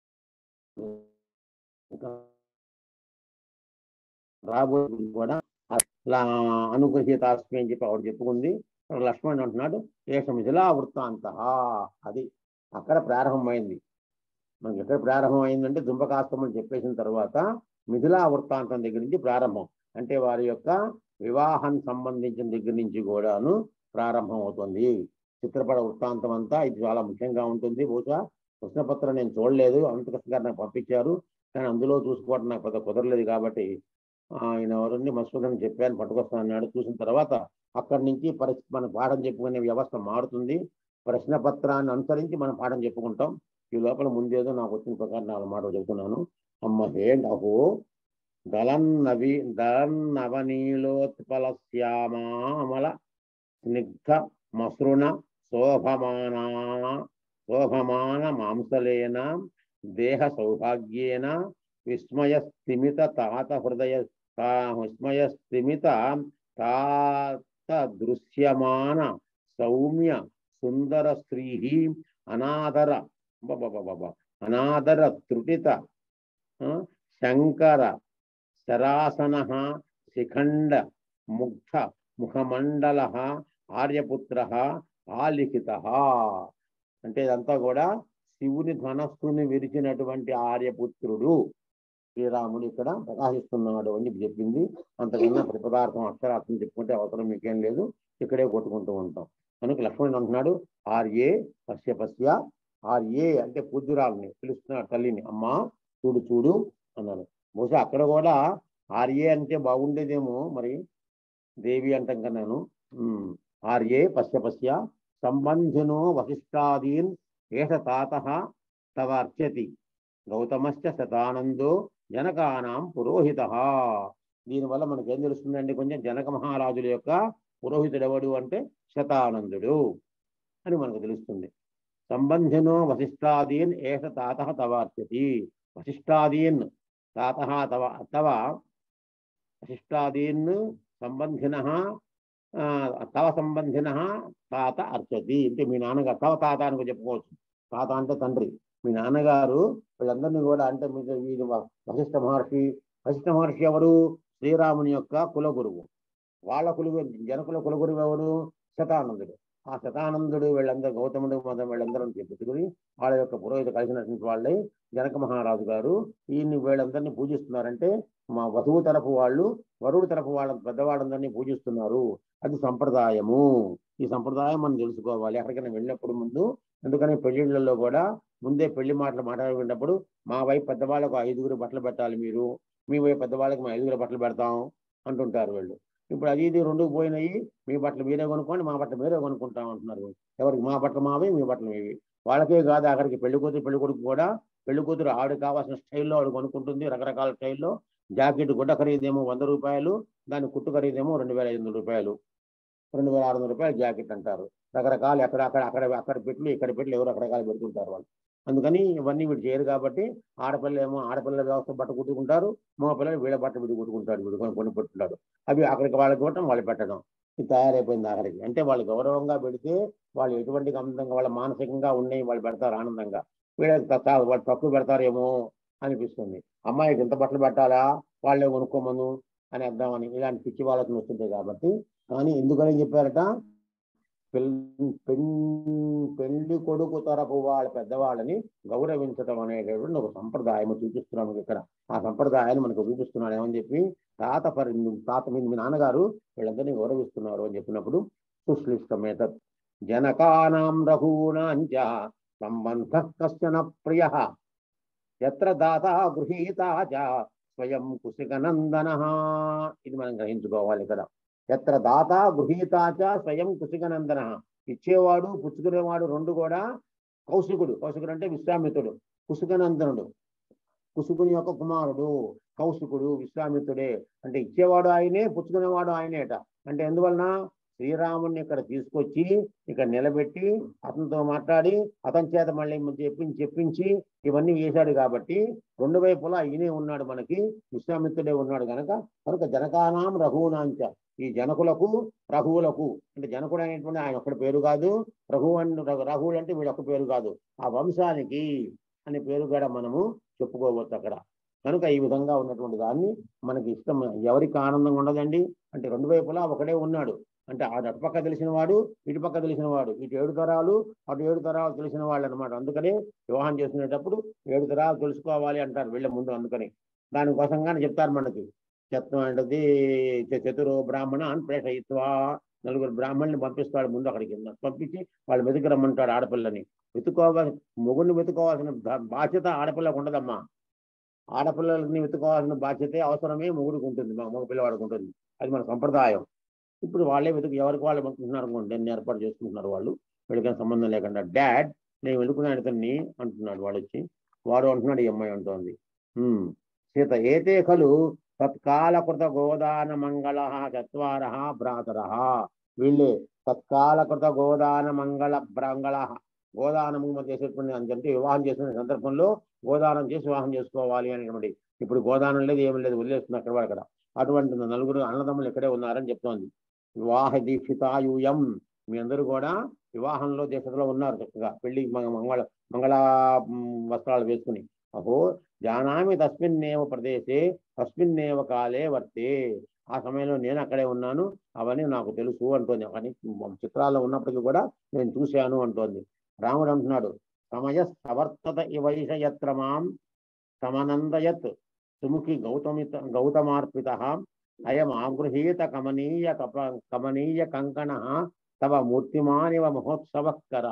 రాబోయే కూడా అలా అనుగ్రహీతాస్మి అని చెప్పి ఆవిడ చెప్పుకుంది లక్ష్మణ్ అంటున్నాడు ఏషం ఇలా వృత్తాంత అది అక్కడ ప్రారంభమైంది మనకి ఎక్కడ ప్రారంభం అయిందంటే దుంపకాస్తమని చెప్పేసిన తర్వాత మిథిలా వృత్తాంతం దగ్గర నుంచి ప్రారంభం అంటే వారి యొక్క వివాహం సంబంధించిన దగ్గర నుంచి కూడాను ప్రారంభం అవుతుంది చిత్రపట వృత్తాంతం అంతా ఇది చాలా ముఖ్యంగా ఉంటుంది బహుశా కృష్ణపత్రం నేను చూడలేదు అనంతకృష్ణ గారు నాకు పంపించారు కానీ అందులో చూసుకోవడం నాకు పెద్ద కుదరలేదు కాబట్టి ఆయన ఎవరండి మసూదని చెప్పాను పట్టుకొస్తాను అన్నాడు చూసిన తర్వాత అక్కడి నుంచి పరిస్థితి మన పాఠం చెప్పుకునే వ్యవస్థ మారుతుంది ప్రశ్న పత్రాన్ని అనుసరించి మనం పాఠం చెప్పుకుంటాం ఈ లోపల ముందేదో నాకు వచ్చిన ప్రకారం నాలుగు మాటలు చెబుతున్నాను అమ్మ హేండ్ అహో దళన్నవి దళన్నవనీలోత్పల శ్యామామల స్నిగ్ధ మసృణ శోభమానా శోభమాన మాంసలేన దేహ సౌభాగ్యేన విస్మయ స్థిమిత తాత హృదయ విస్మయ స్థిమిత తాత దృశ్యమాన సౌమ్య సుందర స్త్రీ అనాదర బబబబబ అనాదర త్రుటిత శంకర శరాసన శిఖండ ముగ్ధ ముఖమండల ఆర్యపుత్ర ఆలిఖిత అంటే ఇదంతా కూడా శివుని ధనస్సుని విరిచినటువంటి ఆర్యపుత్రుడు శ్రీరాముడు ఇక్కడ ప్రకాశిస్తున్నాడు అని చెప్పింది అంతకన్నా ప్రతిపదార్థం అక్షరార్థం చెప్పుకుంటే అవసరం మీకేం లేదు ఇక్కడే కొట్టుకుంటూ ఉంటాం కనుక లక్ష్మణుడు అంటున్నాడు ఆర్యే పశ్య పశ్య ఆర్యే అంటే పూజ్యురాలని పిలుస్తున్నాడు తల్లిని అమ్మా చూడు చూడు అన్నాడు బహుశా అక్కడ కూడా ఆర్యే అంటే బాగుండేదేమో మరి దేవి అంటాం కన్నాను ఆర్యే పశ్య పశ్య సంబంధినో వశిష్టాదీన్ ఏష తాత తవ అర్చతి గౌతమశ్చ శతానందో జనకానాం పురోహిత దీనివల్ల మనకి ఏం తెలుస్తుందండి కొంచెం జనక మహారాజుల యొక్క పురోహితుడు ఎవడు అంటే శతానందుడు అని మనకు తెలుస్తుంది సంబంధినో వశిష్టాదీన్ ఏష తాత తవార్చతి వశిష్టాదీన్ తాత తవ తవ వశిష్టాదీన్ సంబంధిన తవ సంబంధిన తాత అర్చతి అంటే మీ నాన్నగారు తవ తాత అని చెప్పుకోవచ్చు తాత అంటే తండ్రి మీ నాన్నగారు వీళ్ళందరినీ కూడా అంటే మీకు వీరు వశిష్ఠ మహర్షి వశిష్ఠ మహర్షి ఎవరు శ్రీరాముని యొక్క కులగురువు వాళ్ళ కులుగు జనకుల కులగురువు ఎవరు శతానందుడు ఆ శతానందుడు వీళ్ళందరూ గౌతముడు మొదలు వీళ్ళందరూ చెప్పుకుని వాళ్ళ యొక్క పురోహిత కలిసినటువంటి వాళ్ళే జనక మహారాజు గారు ఈయన్ని వీళ్ళందరినీ పూజిస్తున్నారంటే మా వధువు తరపు వాళ్ళు వరుడు తరపు వాళ్ళ పెద్దవాళ్ళందరినీ పూజిస్తున్నారు అది సంప్రదాయము ఈ సంప్రదాయం మనం తెలుసుకోవాలి ఎక్కడికైనా వెళ్ళినప్పుడు ముందు ఎందుకని పెళ్లిళ్ళల్లో కూడా ముందే పెళ్లి మాటలు మాట్లాడుకున్నప్పుడు మా వైపు పెద్దవాళ్ళకు ఐదుగురు బట్టలు పెట్టాలి మీరు మీ వైపు పెద్దవాళ్ళకి మేము ఐదుగురు బట్టలు పెడతాం అంటుంటారు వీళ్ళు ఇప్పుడు అది ఇది రెండు పోయినాయి మీ బట్టలు మీరే కొనుక్కోండి మా బట్టలు మీరే కొనుక్కుంటాం అంటున్నారు ఎవరికి మా బట్టలు మావి మీ బట్టలు మీవి వాళ్ళకే కాదు అక్కడికి పెళ్లి కూతురు పెళ్లి కొడుకు కూడా పెళ్లి కూతురు ఆవిడ కావాల్సిన స్టైల్లో ఆవిడ కొనుక్కుంటుంది రకరకాల స్టైల్లో జాకెట్ గుడ్డ ఖరీదేమో వంద రూపాయలు దాని కుట్టు ఖరీదేమో రెండు వేల ఐదు వందల రూపాయలు రెండు వేల ఆరు వందల రూపాయలు జాకెట్ అంటారు రకరకాలు ఎక్కడ అక్కడ అక్కడ అక్కడ పెట్లు ఇక్కడ పెట్లు ఎవరు రకరకాలు పెడుతుంటారు వాళ్ళు అందుకని ఇవన్నీ వీడు చేయరు కాబట్టి ఆడపిల్ల ఏమో ఆడపిల్ల వ్యవస్థ బట్ట కుట్టుకుంటారు మగ పిల్లలు వీళ్ళ బట్ట వీడు కుట్టుకుంటాడు వీడు కొని కొని పెట్టుకుంటాడు అవి అక్కడికి వాళ్ళకి ఇవ్వటం వాళ్ళు పెట్టడం ఇది తయారైపోయింది ఆఖరికి అంటే వాళ్ళు గౌరవంగా పెడితే వాళ్ళు ఎటువంటి అందంగా వాళ్ళ మానసికంగా ఉన్నాయి వాళ్ళు పెడతారు ఆనందంగా వీళ్ళకి తక్కువ వాళ్ళు తక్కువ పెడతారేమో అనిపిస్తుంది అమ్మాయికి ఎంత బట్టలు పెట్టాలా వాళ్ళే కొనుక్కోమను అని అర్థమని ఇలాంటి పిచ్చి వాళ్ళకి వస్తుంటాయి కాబట్టి కానీ ఎందుకని చెప్పారట పెళ్- పెళ్- పెళ్లి కొడుకు తరపు వాళ్ళ పెద్దవాళ్ళని గౌరవించడం అనేటటువంటి ఒక సంప్రదాయం చూపిస్తున్నాడు మనకి ఇక్కడ ఆ సంప్రదాయాన్ని మనకు చూపిస్తున్నాడు ఏమని చెప్పి తాత పరి తాత మీ మీ నాన్నగారు వీళ్ళందరినీ గౌరవిస్తున్నారు అని చెప్పినప్పుడు సుశ్లిష్టమేత జనకానాం రఘూనాంచ సంబంధ కశ్చన ప్రియ ఎత్ర దాత గృహీత చ స్వయం కుశికనందన ఇది మనం గ్రహించుకోవాలి ఇక్కడ ఎత్ర దాత గృహీత చ స్వయం కుశికనందన ఇచ్చేవాడు పుచ్చుకునేవాడు రెండు కూడా కౌశికుడు కౌశికుడు అంటే విశ్వామిత్రుడు కుశికనందనుడు కుశుకుని యొక్క కుమారుడు కౌశికుడు విశ్వామిత్రుడే అంటే ఇచ్చేవాడు ఆయనే పుచ్చుకునేవాడు ఆయనేట అంటే ఎందువలన శ్రీరాముడిని ఇక్కడ తీసుకొచ్చి ఇక్కడ నిలబెట్టి అతనితో మాట్లాడి అతని చేత మళ్ళీ చెప్పించి చెప్పించి ఇవన్నీ చేశాడు కాబట్టి రెండు వైపులా ఈయనే ఉన్నాడు మనకి విశ్వామిత్రుడే ఉన్నాడు గనక కనుక జనకానాం రఘువునాంచ ఈ జనకులకు రఘువులకు అంటే జనకుడు అనేటువంటి ఆయన ఒక్కడి పేరు కాదు రఘు అని రఘువులు అంటే వీడొక్క పేరు కాదు ఆ వంశానికి అనే పేరు కూడా మనము చెప్పుకోవచ్చు అక్కడ కనుక ఈ విధంగా ఉన్నటువంటి దాన్ని మనకి ఇష్టం ఎవరికి ఆనందంగా ఉండదండి అంటే రెండు వైపులా ఒకడే ఉన్నాడు అంటే ఆ అటుపక్క తెలిసిన వాడు ఇటుపక్క తెలిసిన వాడు ఇటు ఏడు తరాలు అటు ఏడు తరాలు తెలిసిన వాళ్ళు అనమాట అందుకని వివాహం చేసుకునేటప్పుడు ఏడు తరాలు తెలుసుకోవాలి అంటారు వీళ్ళ ముందు అందుకని దానికోసంగానే చెప్తారు మనకి చెత్తం అంటే చతురు బ్రాహ్మణ అని ప్రేషయిత్వా నలుగురు బ్రాహ్మణుని పంపిస్తాడు ముందు అక్కడికి పంపించి వాళ్ళు వెతికి రమ్మంటాడు ఆడపిల్లని వెతుకోవాలి మొగుడిని వెతుకోవాల్సిన బా- బాధ్యత ఆడపిల్లకు ఉండదమ్మా ఆడపిల్లలని వెతుకోవాల్సిన బాధ్యతే అవసరమే మొగుడికి ఉంటుంది మా మగ పిల్లవాడికి ఉంటుంది అది మన సంప్రదాయం ఇప్పుడు వాళ్ళే వెతుకు ఎవరికి వాళ్ళు పంపుతున్నారు అనుకోండి అన్ని ఏర్పాటు చేసుకుంటున్నారు వాళ్ళు వీళ్ళకి సంబంధం లేకుండా డాడ్ నేను వెతుకున్నాను ఇతన్ని అంటున్నాడు వాడు వచ్చి వాడు అంటున్నాడు ఈ అమ్మాయి అంటోంది "ఉమ్, సీత ఏతే ఖలు తత్కాలకృత గోదాన మంగళ చత్వార భ్రాతర వీళ్ళే తత్కాలకృత గోదాన మంగళ బ్రాంగళ గోదానము మనం చేసేటువంటి అంటే వివాహం చేసుకునే సందర్భంలో గోదానం చేసి వివాహం చేసుకోవాలి అనేటువంటి ఇప్పుడు గోదానం లేదు ఏమి లేదు వదిలేస్తుంది అక్కడ వాడు అక్కడ అటువంటి నలుగురు అన్నదమ్ములు ఇక్కడే ఉన్నారని చెప్తోంది వివాహ దీక్షితాయుయం మీ అందరూ కూడా వివాహంలో దీక్షలో ఉన్నారు చక్కగా పెళ్లి మ- మంగళ మంగళ మ్, వస్త్రాలు వేసుకుని అహో జానామి తస్మిన్నేవ ప్రదేశే తస్మిన్నేవ కాలే వర్తే ఆ సమయంలో నేను అక్కడే ఉన్నాను అవన్నీ నాకు తెలుసు అంటోంది కానీ చిత్రాల్లో ఉన్నప్పటికీ కూడా నేను చూశాను అంటోంది రాముడు అంటున్నాడు సమయ సవర్తత ఇవైష యత్ర మాం సమనందయత్ సుముఖి గౌతమిత గౌతమార్పిత అయం ఆగృహీత కమనీయ కప కమనీయ కంకణ తవ మూర్తిమానివ మహోత్సవకర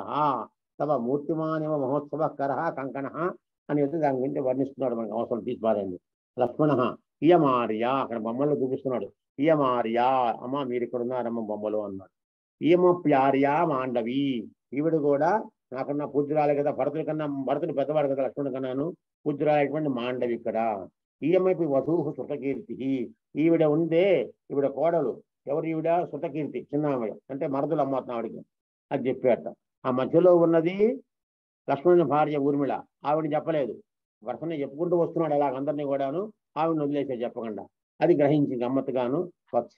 తవ మూర్తిమానివ మహోత్సవకర కంకణ అనేది దాని గురించి వర్ణిస్తున్నాడు మనకు అవసరం తీసిపారండి లక్ష్మణ ఇయమార్య అక్కడ బొమ్మలు చూపిస్తున్నాడు ఇయమార్య అమ్మ మీరు ఇక్కడ ఉన్నారమ్మ బొమ్మలు అన్నాడు ఈమ ప్యార్య మాండవి ఈవిడ కూడా నాకన్నా పూజ్యురాలే కదా భరతుడి కన్నా భరతుడు పెద్దవాడు కదా లక్ష్మణుడి కన్నాను పూజ్యురాలైనటువంటి మాండవి ఇక్కడ ఈఎంఐపి వధువు శృతకీర్తి ఈవిడ ఉందే ఈవిడ కోడలు ఎవరు ఈవిడ శృతకీర్తి చిన్నామయ్య అంటే మరదులు అమ్మ ఆవిడకి అది చెప్పాట ఆ మధ్యలో ఉన్నది లక్ష్మణుని భార్య ఊర్మిళ ఆవిడ చెప్పలేదు వరుసనే చెప్పుకుంటూ వస్తున్నాడు అలాగ అందరినీ కూడాను ఆవిడని వదిలేసే చెప్పకుండా అది గ్రహించి గమ్మత్తుగాను వత్స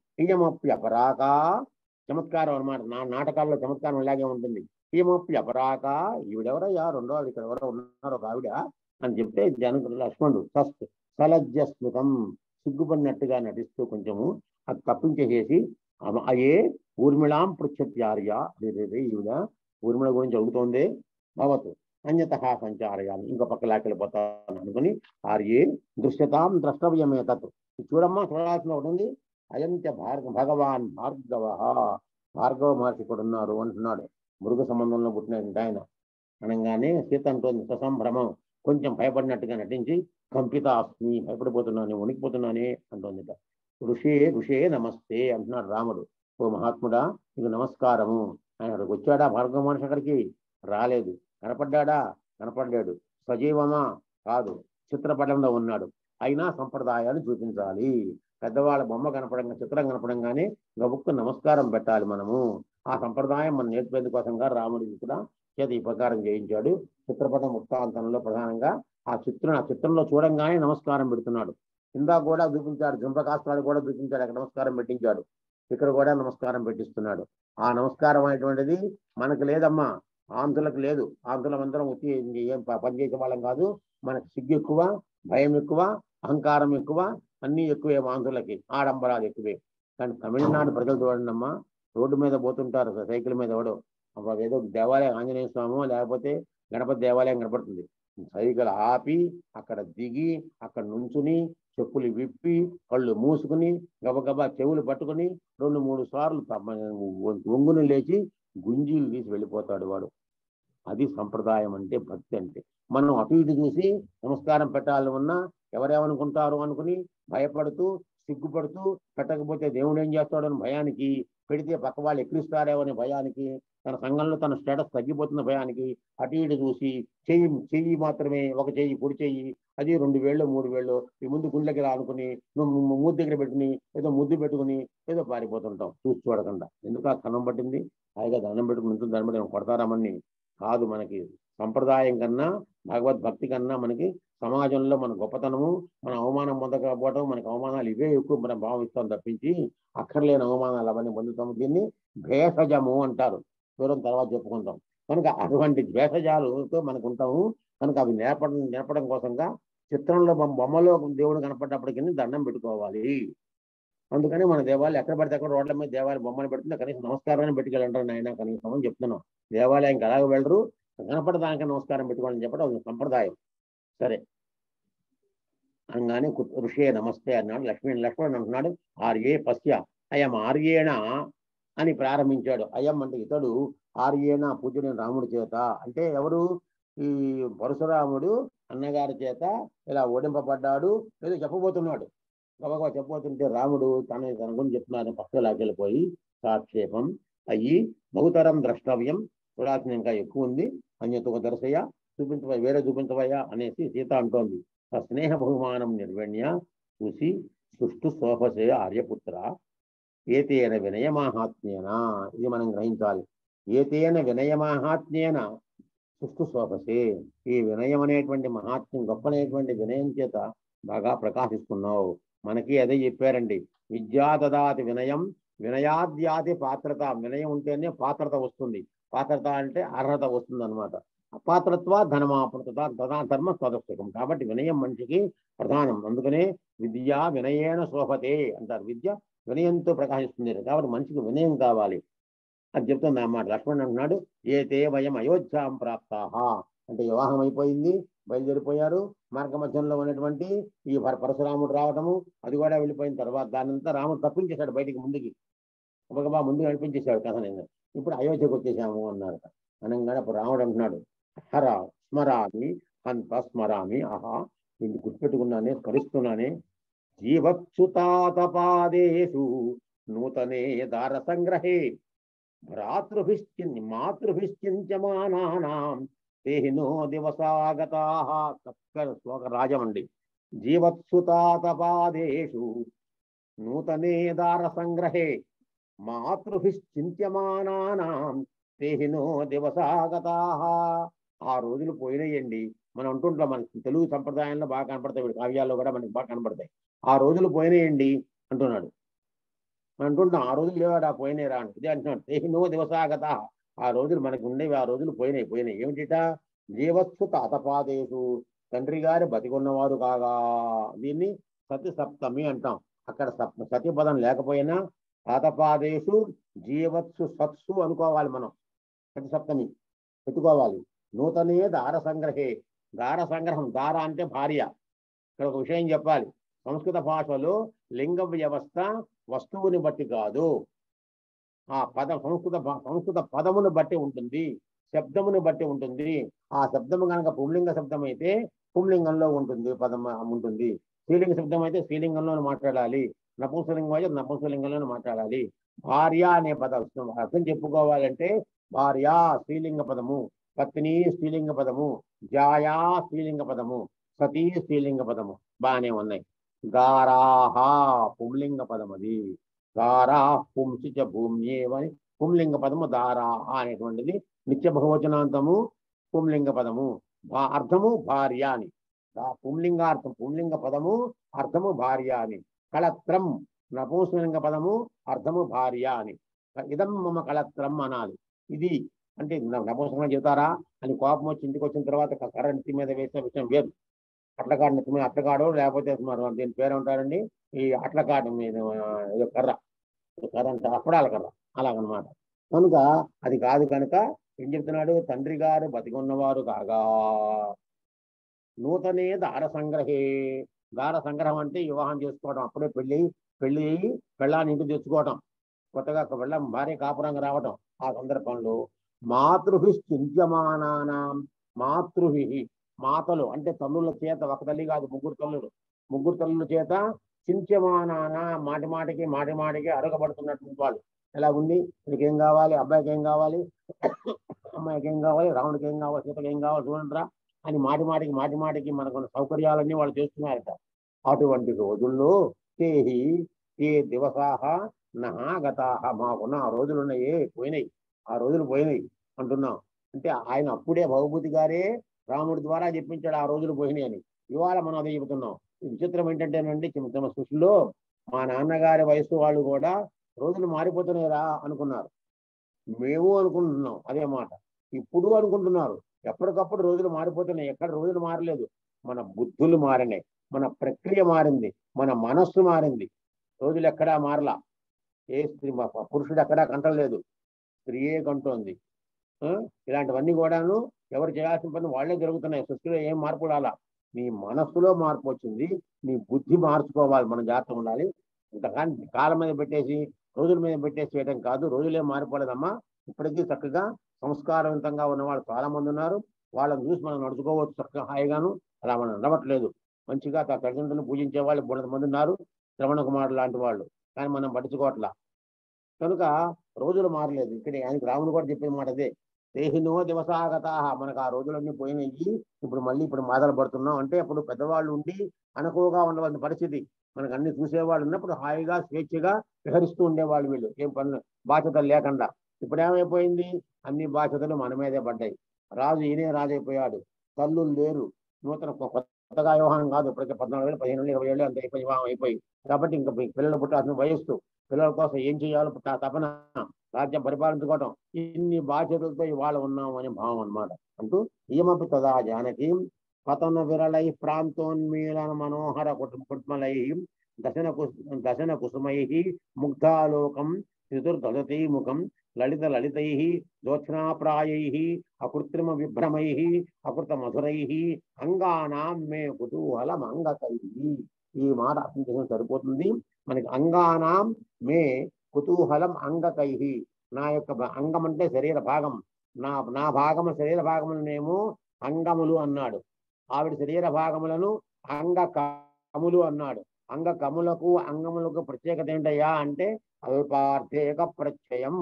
ఇయమప్యపరాక చమత్కారం అన్నమాట నా నాటకాల్లో చమత్కారం ఇలాగే ఉంటుంది ఈమప్యపరాక ఈవిడెవరయ్యా రెండో ఆవిడ ఇక్కడ ఎవరో ఉన్నారు ఒక ఆవిడ అని చెప్తే జనకుడు లక్ష్మణుడు సస్త్ సలజ్జ స్మితం సిగ్గుపడినట్టుగా నటిస్తూ కొంచెము అది తప్పించేసేసి అమ- అయే ఊర్మిళాం పృచ్చత్యార్య అదే అదే అదే ఈవిడ ఊర్మిళ గురించి అడుగుతోంది భవతు అన్యత సంచారయామి ఇంకో పక్క లాకెళ్ళిపోతాను అనుకుని ఆర్యే దృశ్యతాం ద్రష్టవ్యమే తత్ ఇది చూడమ్మా చూడాల్సిన ఒకటి ఉంది అయంత్య భార్గ భగవాన్ భార్గవ భార్గవ మహర్షి ఇక్కడ ఉన్నారు అంటున్నాడు మృగ సంబంధంలో పుట్టిన ఆయన అనగానే సీత అంటోంది ససంభ్రమం కొంచెం భయపడినట్టుగా నటించి కంపిత అస్మి భయపడిపోతున్నాను వణికిపోతున్నానే అంటోంది ఋషే ఋషే నమస్తే అంటున్నాడు రాముడు ఓ మహాత్ముడా నీకు నమస్కారము ఆయన అక్కడికి వచ్చాడా భార్గవ మహర్షి అక్కడికి రాలేదు కనపడ్డాడా కనపడ్డాడు సజీవమా కాదు చిత్రపటంలో ఉన్నాడు అయినా సంప్రదాయాన్ని చూపించాలి పెద్దవాళ్ళ బొమ్మ కనపడంగా చిత్రం కనపడంగానే గబుక్కు నమస్కారం పెట్టాలి మనము ఆ సంప్రదాయం మనం నేర్పేందుకోసంగా రాముడికి కూడా చేత ఈ ప్రకారం చేయించాడు చిత్రపటం వృత్తాంతంలో ప్రధానంగా ఆ చిత్రం ఆ చిత్రంలో చూడంగానే నమస్కారం పెడుతున్నాడు ఇందా కూడా చూపించాడు జంపకాస్త్రాలు కూడా చూపించాడు అక్కడ నమస్కారం పెట్టించాడు ఇక్కడ కూడా నమస్కారం పెట్టిస్తున్నాడు ఆ నమస్కారం అనేటువంటిది మనకు లేదమ్మా ఆంధ్రులకు లేదు ఆంధ్రులమందరం వచ్చి ఏం ప- పని చేసే వాళ్ళం కాదు మనకు సిగ్గు ఎక్కువ భయం ఎక్కువ అహంకారం ఎక్కువ అన్నీ ఎక్కువే ఆంధ్రులకి ఆడంబరాలు ఎక్కువే కానీ తమిళనాడు ప్రజలు చూడండి అమ్మా రోడ్డు మీద పోతుంటారు సైకిల్ మీద ఎవడో అప్పుడు ఏదో దేవాలయం ఆంజనేయ స్వామి లేకపోతే గణపతి దేవాలయం కనపడుతుంది సైకిల్ ఆపి అక్కడ దిగి అక్కడ నుంచుని చెప్పులు విప్పి కళ్ళు మూసుకుని గబగబా చెవులు పట్టుకుని రెండు మూడు సార్లు తమ ఒంగుని లేచి గుంజీలు తీసి వెళ్ళిపోతాడు వాడు అది సంప్రదాయం అంటే భక్తి అంటే మనం అటు ఇటు చూసి నమస్కారం పెట్టాలి ఉన్నా ఎవరేమనుకుంటారు అనుకుని భయపడుతూ సిగ్గుపడుతూ పెట్టకపోతే దేవుడు ఏం చేస్తాడని భయానికి పెడితే పక్క వాళ్ళు ఎక్కిరిస్తారేమో అనే భయానికి తన సంఘంలో తన స్టేటస్ తగ్గిపోతున్న భయానికి అటు ఇటు చూసి చెయ్యి చెయ్యి మాత్రమే ఒక చెయ్యి పొడి చెయ్యి అది రెండు వేళ్ళు మూడు వేళ్ళు ఈ ముందు గుండెకి అనుకుని నువ్వు ముద్దు దగ్గర పెట్టుకుని ఏదో ముద్దు పెట్టుకుని ఏదో పారిపోతుంటాం చూసి చూడకుండా ఎందుకు ఆ కన్నం పట్టింది హాయిగా దండం పెట్టుకుని ఉంటుంది దాన్ని బట్టి కొడతారామని కాదు మనకి సంప్రదాయం కన్నా భగవద్భక్తి కన్నా మనకి సమాజంలో మన గొప్పతనము మన అవమానం పొందకపోవడం మనకి అవమానాలు ఇవే ఎక్కువ మనం భావిస్తాం తప్పించి అక్కర్లేని అవమానాలు అవన్నీ పొందుతాము దీన్ని భేషజము అంటారు దూరం తర్వాత చెప్పుకుంటాం కనుక అటువంటి ద్వేషజాలతో మనకు ఉంటాము కనుక అవి నేర్పడం నేర్పడం కోసంగా చిత్రంలో బొమ్మ- బొమ్మలో దేవుడు కనపడ్డప్పటికీ దండం పెట్టుకోవాలి అందుకని మన దేవాలయం ఎక్కడ పడితే అక్కడ రోడ్ల మీద దేవాలయం బొమ్మను పెడుతుంది కనీసం నమస్కారాన్ని పెట్టుకెళ్ళంటారు నాయన కనీసం అని చెప్తున్నాం దేవాలయంకి ఎలాగ వెళ్ళరు కనపడదానికి నమస్కారం పెట్టుకోవాలని చెప్పడం అది సంప్రదాయం సరే అనగానే కు- ఋషే నమస్తే అన్నాడు లక్ష్మీ లక్ష్మణుడు అంటున్నాడు ఆర్యే పశ్య అయం ఆర్యేణ అని ప్రారంభించాడు అయం అంటే ఇతడు ఆర్యేణ పూజని రాముడి చేత అంటే ఎవరు ఈ పరశురాముడు అన్నగారి చేత ఇలా ఓడింపబడ్డాడు ఏదో చెప్పబోతున్నాడు గబగబా చెప్పబోతుంటే రాముడు తన తన గురించి చెప్తున్నాడు పక్క లాకెళ్ళిపోయి సాక్షేపం అయ్యి బహుతరం ద్రష్టవ్యం చూడాల్సిన ఇంకా ఎక్కువ ఉంది అన్యతో దర్శయ చూపించవా వేరే చూపించవయ్యా అనేసి సీత అంటోంది ఆ స్నేహ బహుమానం నిర్వణ్య చూసి సుష్టు శోభసే ఆర్యపుత్ర ఏతేన వినయమాహాత్మ్యేన ఇది మనం గ్రహించాలి ఏతేన వినయమాహాత్మ్యేన సుష్టు శోభసే ఈ వినయం అనేటువంటి మహాత్మ్యం గొప్పనేటువంటి వినయం చేత బాగా ప్రకాశిస్తున్నావు మనకి అదే చెప్పారండి విద్యా దదాతి వినయం వినయాద్యాతి పాత్రత వినయం ఉంటేనే పాత్రత వస్తుంది పాత్రత అంటే అర్హత వస్తుంది అనమాట అపాత్రత్వ ధనమాపృత తదా ధర్మ స్వదస్తకం కాబట్టి వినయం మనిషికి ప్రధానం అందుకనే విద్య వినయేన శోభతే అంటారు విద్య వినయంతో ప్రకాశిస్తుంది కాబట్టి మనిషికి వినయం కావాలి అది చెప్తుంది అన్నమాట లక్ష్మణ్ అంటున్నాడు ఏతే వయం అయోధ్యాం ప్రాప్తాహ అంటే వివాహం అయిపోయింది బయలుదేరిపోయారు మార్గ మధ్యంలో ఉన్నటువంటి ఈ పర- పరశురాముడు రావటము అది కూడా వెళ్ళిపోయిన తర్వాత దానంతా రాముడు తప్పించేశాడు బయటికి ముందుకి గబగబా ముందు నడిపించేశాడు కథ నేను ఇప్పుడు అయోధ్యకు వచ్చేసాము అన్నారు అనగానే అప్పుడు రాముడు అంటున్నాడు హర స్మరామి హంత స్మరామి ఆహా దీన్ని గుర్తుపెట్టుకున్నానే స్మరిస్తున్నానే జీవత్సుతాతపాదేషు నూతనే దార సంగ్రహే భ్రాతృభిశ్చిన్ మాతృభిశ్చించమానానాం దేహినో దివసాగతా చక్కని శ్లోక రాజమండి జీవత్సుతాతపాదేషు నూతనే దార సంగ్రహే మాతృభిశ్చింత్యమానానాం దేహినో దివసాగతా ఆ రోజులు పోయినాయండి మనం అంటుంటాం మన తెలుగు సంప్రదాయంలో బాగా కనపడతాయి వీడి కావ్యాల్లో కూడా మనకి బాగా కనపడతాయి ఆ రోజులు పోయినాయండి అంటున్నాడు మనం అంటుంటాం ఆ రోజులు లేవాడు ఆ పోయినాయి రా అని ఇదే అంటున్నాడు దేహినో దివసాగత ఆ రోజులు మనకు ఉండేవి ఆ రోజులు పోయినాయి పోయినాయి ఏమిటిట జీవత్సు తాతపాదేశు తండ్రి గారి బతికున్నవారు కాగా దీన్ని సతి సప్తమి అంటాం అక్కడ సప్ సతి పదం లేకపోయినా తాతపాదేశు జీవత్సు సత్సు అనుకోవాలి మనం సతి సప్తమి పెట్టుకోవాలి నూతనే దార సంగ్రహే దార సంగ్రహం దార అంటే భార్య ఇక్కడ ఒక విషయం చెప్పాలి సంస్కృత భాషలో లింగ వ్యవస్థ వస్తువుని బట్టి కాదు ఆ పద సంస్కృత భా- సంస్కృత పదమును బట్టి ఉంటుంది శబ్దమును బట్టి ఉంటుంది ఆ శబ్దము కనుక పుంలింగ శబ్దం అయితే పుంలింగంలో ఉంటుంది పదం ఉంటుంది స్త్రీలింగ శబ్దం అయితే స్త్రీలింగంలో మాట్లాడాలి నపుంసలింగం అయితే నపుంసలింగంలో మాట్లాడాలి భార్య అనే పదం అర్థం చెప్పుకోవాలంటే భార్య స్త్రీలింగ పదము పత్ని స్త్రీలింగ పదము జాయా స్త్రీలింగ పదము సతీ స్త్రీలింగ పదము బాగానే ఉన్నాయి గారాహ పుంలింగ పదం అది గారా పుంసి చ భూమ్యేవని పుంలింగ పదము దారాహ అనేటువంటిది నిత్య బహువచనాంతము పుంలింగ పదము భా- అర్థము భార్య అని దా- పుంలింగార్థం పుంలింగ పదము అర్థము భార్య అని కళత్రం నపూంసలింగ పదము అర్థము భార్య అని ఇదం మమ కళత్రం అనాలి ఇది అంటే న- నపూంసకంగా చెబుతారా అని కోపం వచ్చి ఇంటికి వచ్చిన తర్వాత క- కర్ర నెత్తి మీద వేసిన విషయం వేరు అట్లకాడు నెత్తి మీద అట్లకాడు లేకపోతే మరి దీని పేరు ఉంటారండి ఈ అట్లకాడు మీద ఆ, ఏదో కర్ర కరెంట్ అప్పడాల కర్ర అలాగనమాట కనుక అది కాదు కనుక ఏం చెప్తున్నాడు తండ్రి గారు బతికున్నవారు కాగా నూతనే దార సంగ్రహే దార సంగ్రహం అంటే వివాహం చేసుకోవడం అప్పుడే పెళ్లి పెళ్లి అయ్యి పెళ్ళాన్ని ఇంటికి తెచ్చుకోవటం కొత్తగా వెళ్ళం భార్య కాపురంగా రావటం ఆ సందర్భంలో మాతృభి చింత్యమానానాం మాతృభి మాతలు అంటే తల్లుల చేత ఒక తల్లి కాదు ముగ్గురు తల్లులు ముగ్గురు తల్లుల చేత చింత్యమానాన మాటి మాటికి మాటి మాటికి అడగబడుతున్నటువంటి వాళ్ళు ఎలా ఉంది నీకు ఏం కావాలి అబ్బాయికి ఏం కావాలి అమ్మాయికి ఏం కావాలి రావణుడికి ఏం కావాలి సీతకి ఏం కావాలి చూడండిరా అని మాటి మాటికి మాటి మాటికి మనకున్న సౌకర్యాలన్నీ వాళ్ళు చేస్తున్నారట అటువంటి రోజుల్లో తేహి ఏ దివసాహ నహాగతాహ మాకున్న ఆ రోజులు ఉన్నాయే పోయినాయి ఆ రోజులు పోయినాయి అంటున్నాం అంటే ఆయన అప్పుడే భగవతి గారే రాముడి ద్వారా చెప్పించాడు ఆ రోజులు పోయినాయి అని ఇవాళ మనం అదే చెబుతున్నాం ఈ విచిత్రం ఏంటంటేనండి చిన్న- తమ సృష్టిలో మా నాన్నగారి వయసు వాళ్ళు కూడా రోజులు మారిపోతున్నాయిరా అనుకున్నారు మేము అనుకుంటున్నాం అదే మాట ఇప్పుడు అనుకుంటున్నారు ఎప్పటికప్పుడు రోజులు మారిపోతున్నాయి ఎక్కడ రోజులు మారలేదు మన బుద్ధులు మారినాయి మన ప్రక్రియ మారింది మన మనస్సు మారింది రోజులు ఎక్కడా మారలా ఏ స్త్రీ మ- పురుషుడు ఎక్కడా కంటలేదు స్త్రీయే కంటోంది ఆ? ఇలాంటివన్నీ కూడాను ఎవరు చేయాల్సిన పని వాళ్ళే జరుగుతున్నాయి సృష్టిలో ఏం మార్పు రాలా నీ మనస్సులో మార్పు వచ్చింది నీ బుద్ధి మార్చుకోవాలి మనం జాగ్రత్త ఉండాలి ఇంతకాని కాలం మీద పెట్టేసి రోజుల మీద పెట్టేసి చేయడం కాదు రోజులే మారిపోలేదమ్మా ఇప్పటికీ చక్కగా సంస్కారవంతంగా ఉన్న వాళ్ళు చాలా మంది ఉన్నారు వాళ్ళని చూసి మనం నడుచుకోవచ్చు చక్కగా హాయిగాను అలా మనం నడవట్లేదు మంచిగా తన తల్లిదండ్రులను పూజించే వాళ్ళు బుడత మంది ఉన్నారు శ్రవణ కుమారుడు లాంటి వాళ్ళు కానీ మనం పట్టించుకోవట్లా కనుక రోజులు మారలేదు ఇక్కడ ఆయనకి రాముడు కూడా చెప్పిన మాట అదే దేహినో దివసాగత మనకు ఆ రోజులన్నీ పోయినాయి ఇప్పుడు మళ్ళీ ఇప్పుడు మాదలు పడుతున్నాం అంటే అప్పుడు పెద్దవాళ్ళు ఉండి అనుకోగా ఉండవలసిన పరిస్థితి మనకు అన్ని చూసేవాళ్ళు ఉన్నప్పుడు హాయిగా స్వేచ్ఛగా విహరిస్తూ ఉండేవాళ్ళు వీళ్ళు ఏం పనులు బాధ్యతలు లేకుండా ఇప్పుడు ఏమైపోయింది అన్ని బాధ్యతలు మన మీదే పడ్డాయి రాజు ఈయనే రాజు అయిపోయాడు తల్లులు లేరు నూతన కొ- కొత్తగా వివాహం కాదు ఇప్పటికే పద్నాలుగు వేలు పదిహేను వేలు ఇరవై ఏళ్ళు అంత అయిపోయి వివాహం అయిపోయి కాబట్టి ఇంకా మీ పిల్లలు పుట్టాల్సిన వయస్సు పిల్లల కోసం ఏం చేయాలో త- తపన రాజ్యం పరిపాలించుకోవటం ఇన్ని బాధ్యతలతో ఇవాళ ఉన్నాం అనే భావం అన్నమాట అంటూ ఇయమపి తదా జానకి పతన విరళై ప్రాంతోన్మీలన మనోహర కుటు- కుట్మలై దశన కుస్ దశన కుసుమై ముగ్ధాలోకం చతుర్దశతై ముఖం లలిత లలితై జోత్స్నాప్రాయై అకృత్రిమ విభ్రమై అకృత మధురై అంగానాం మే కుతూహలం అంగకై ఈ మాట అర్థం చేసుకుని సరిపోతుంది మనకి అంగానాం మే కుతూహలం అంగకై నా యొక్క భ- అంగం అంటే శరీర భాగం నా నా భాగము శరీర భాగములనేమో అంగములు అన్నాడు ఆవిడ శరీర భాగములను అంగ కములు అన్నాడు అంగ కములకు అంగములకు ప్రత్యేకత ఏంటయ్యా అంటే అల్పార్థేక ప్రత్యయం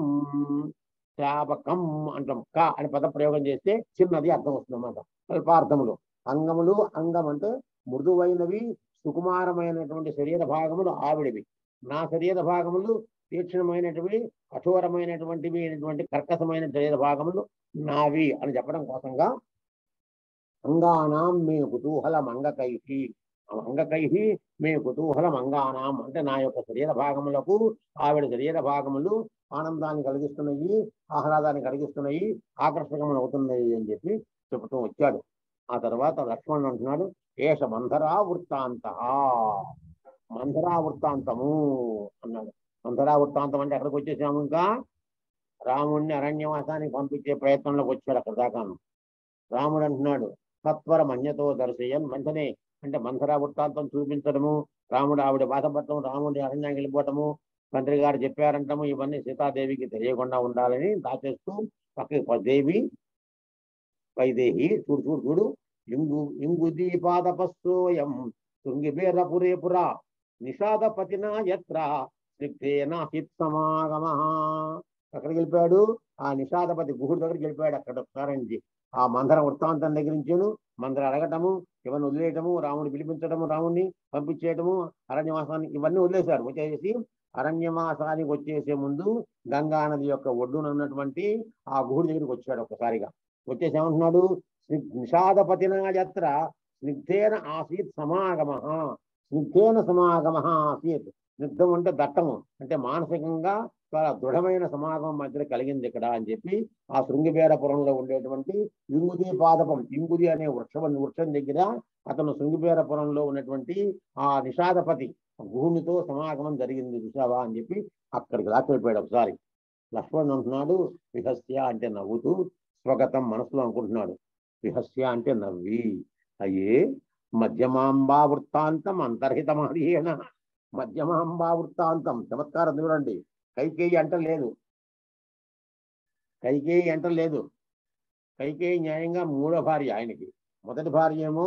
శాపకం అంటాం క అని పద ప్రయోగం చేస్తే చిన్నది అర్థం వస్తుంది అన్నమాట అల్పార్థములు అంగములు అంగం అంటే మృదువైనవి సుకుమారమైనటువంటి శరీర భాగములు ఆవిడవి నా శరీర భాగములు తీక్షణమైనటివి కఠోరమైనటువంటివి అయినటువంటి కర్కశమైన శరీర భాగములు నావి అని చెప్పడం కోసంగా అంగానాం మే కుతూహలం అంగకైహి అంగకైహి మే కుతూహలం అంగానాం అంటే నా యొక్క శరీర భాగములకు ఆవిడ శరీర భాగములు ఆనందాన్ని కలిగిస్తున్నాయి ఆహ్లాదాన్ని కలిగిస్తున్నాయి ఆకర్షకములు అవుతున్నాయి అని చెప్పి చెబుతూ వచ్చాడు ఆ తర్వాత లక్ష్మణుడు అంటున్నాడు ఏష మంధరా వృత్తాంత మంధరా వృత్తాంతము అన్నాడు మంధరా వృత్తాంతం అంటే ఎక్కడికి వచ్చేసాము ఇంకా రాముడిని అరణ్యవాసానికి పంపించే ప్రయత్నంలోకి వచ్చాడు అక్కడ దాకాను రాముడు అంటున్నాడు సత్వర మన్యతో దర్శయన్ వెంటనే అంటే మంథరా వృత్తాంతం చూపించడము రాముడు ఆవిడ బాధపడటం రాముడి అరణ్యానికి వెళ్ళిపోవటము తండ్రి గారు చెప్పారంటము ఇవన్నీ సీతాదేవికి తెలియకుండా ఉండాలని దాచేస్తూ పక్కకి ప- దేవి వైదేహి చూడు చూడు చూడు ఇంగు ఇంగు దీపాదపస్సోయం శృంగిబేరపురే పురా నిషాదపతినా యత్ర స్నిగ్ధేన హిత్ సమాగమ అక్కడికి వెళ్ళిపోయాడు ఆ నిషాదపతి గుహుడి దగ్గరికి వెళ్ళిపోయాడు అక్కడ ఒకసారి నుంచి ఆ మందర వృత్తాంతం దగ్గర నుంచేను మందర అడగటము ఇవన్నీ వదిలేయటము రాముడు పిలిపించడము రాముడిని పంపించేయటము అరణ్యవాసానికి ఇవన్నీ వదిలేశాడు వచ్చేసి అరణ్యవాసానికి వచ్చేసే ముందు గంగా నది యొక్క ఒడ్డున ఉన్నటువంటి ఆ గుహుడి దగ్గరికి వచ్చాడు ఒక్కసారిగా వచ్చేసి ఏమంటున్నాడు స్ని- నిషాదపతిన యత్ర స్నిగ్ధేన ఆసీత్ సమాగమ స్నిగ్ధేన సమాగమ ఆసీత్ స్నిగ్ధం అంటే దట్టము అంటే మానసికంగా చాలా దృఢమైన సమాగమం మధ్య కలిగింది ఇక్కడ అని చెప్పి ఆ శృంగిబేరపురంలో ఉండేటువంటి ఇంగుది పాదపం ఇంగుది అనే వృక్షం వృక్షం దగ్గర అతను శృంగిబేరపురంలో ఉన్నటువంటి ఆ నిషాదపతి గుహునితో సమాగమం జరిగింది చూసావా అని చెప్పి అక్కడికి లాక్కెళ్ళిపోయాడు ఒకసారి లక్ష్మణుడు అంటున్నాడు విహస్య అంటే నవ్వుతూ స్వగతం మనసులో అనుకుంటున్నాడు విహస్య అంటే నవ్వి అయ్యే మధ్యమాంబా వృత్తాంతం అంతర్హితమాదీన మధ్యమాంబా వృత్తాంతం చమత్కారం చూడండి కైకేయి అంట లేదు కైకేయి అంట లేదు కైకేయి న్యాయంగా మూడో భార్య ఆయనకి మొదటి భార్య ఏమో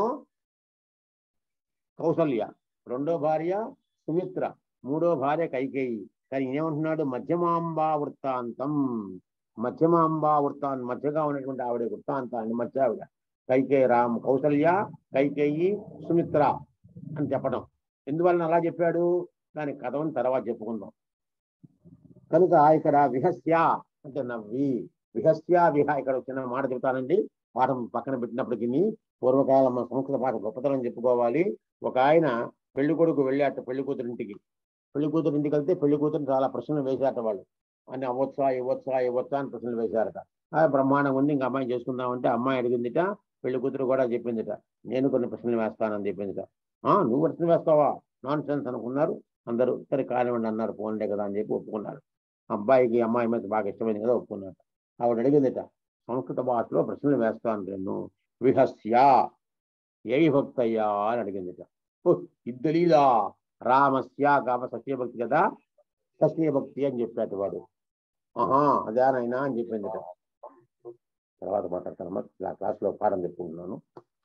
కౌసల్య రెండో భార్య సుమిత్ర మూడో భార్య కైకేయి కానీ ఏమంటున్నాడు మధ్యమాంబా వృత్తాంతం మధ్యమాంబా వృత్తాంతం మధ్యగా ఉన్నటువంటి ఆవిడ వృత్తాంతాన్ని మధ్య ఆవిడ కైకేయి రామ్ కౌసల్య కైకేయి సుమిత్ర అని చెప్పడం ఎందువలన అలా చెప్పాడు దాని కథను తర్వాత చెప్పుకుందాం కనుక ఇక్కడ విహస్య అంటే నవ్వి విహస్య విహ ఇక్కడ ఒక చిన్న మాట చెబుతానండి పాఠం పక్కన పెట్టినప్పటికీ పూర్వకాలం మన సంస్కృత పాఠ గొప్పతనం చెప్పుకోవాలి ఒక ఆయన పెళ్లి కొడుకు వెళ్ళాట పెళ్లి కూతురు ఇంటికి పెళ్లి కూతురు ఇంటికి వెళ్తే పెళ్లి కూతురు చాలా ప్రశ్నలు వేశారట వాళ్ళు అని అవ్వచ్చా ఇవ్వచ్చా ఇవ్వచ్చా అని ప్రశ్నలు వేశారట ఆ బ్రహ్మాండంగా ఉంది ఇంకా అమ్మాయి చేసుకుందామంటే అమ్మాయి అడిగిందిట పెళ్లి కూతురు కూడా చెప్పిందిట నేను కొన్ని ప్రశ్నలు వేస్తానని చెప్పిందిట ఆ నువ్వు ప్రశ్న వేస్తావా నాన్ సెన్స్ అనుకున్నారు అందరూ సరే కానివ్వండి అన్నారు పోన్లే కదా అని చెప్పి ఒప్పుకున్నారు అబ్బాయికి అమ్మాయి మీద బాగా ఇష్టమైంది కదా ఒప్పుకున్నారు ఆవిడ అడిగిందిట సంస్కృత భాషలో ప్రశ్నలు వేస్తాను నేను విహస్య ఏ భక్తయ్యా అని అడిగిందిట ఓ ఇద్దలీలా రామస్య కామ సత్యభక్తి కదా సత్యభక్తి అని చెప్పాడు వాడు ఆహా అదేనైనా అని చెప్పిందిట తర్వాత మాట్లాడతాను క్లాస్లో పాఠం చెప్పుకుంటున్నాను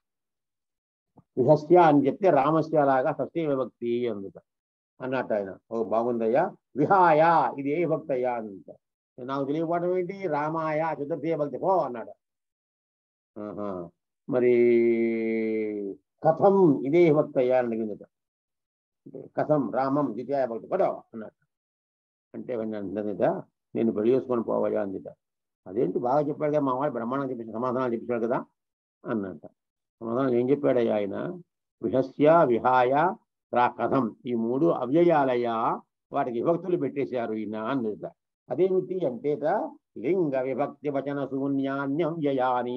విహస్య అని చెప్తే రామస్య లాగా సత్య విభక్తి అందుట అన్నట్టు ఆయన ఓ బాగుందయ్యా విహాయ ఇది ఏ భక్తి అయ్యా అంత నాకు తెలియకపోవడం ఏంటి రామాయ చతుర్థీయ భక్తి పో అన్నాడు ఆహా. మరి కథం ఇదే భక్తి అయ్యా అని అడిగిందట కథం రామం ద్వితీయ భక్తి పడవ అన్నాడు అంటే అంటుందిట నేను పెళ్లి చేసుకొని పోవయ్యా అందిట అదేంటి బాగా చెప్పాడు కదా మా వాడు బ్రహ్మాండం చెప్పి సమాధానాలు చెప్పాడు కదా అన్నట్ట సమాధానం ఏం చెప్పాడయ్యా ఆయన విహస్య విహాయ రా కథం ఈ మూడు అవ్యయాలయ్యా వాటికి విభక్తులు పెట్టేశారు ఈయన అన్నట అదేమిటి అంటేట లింగ విభక్తి వచన శూన్యాన్యం వ్యయాని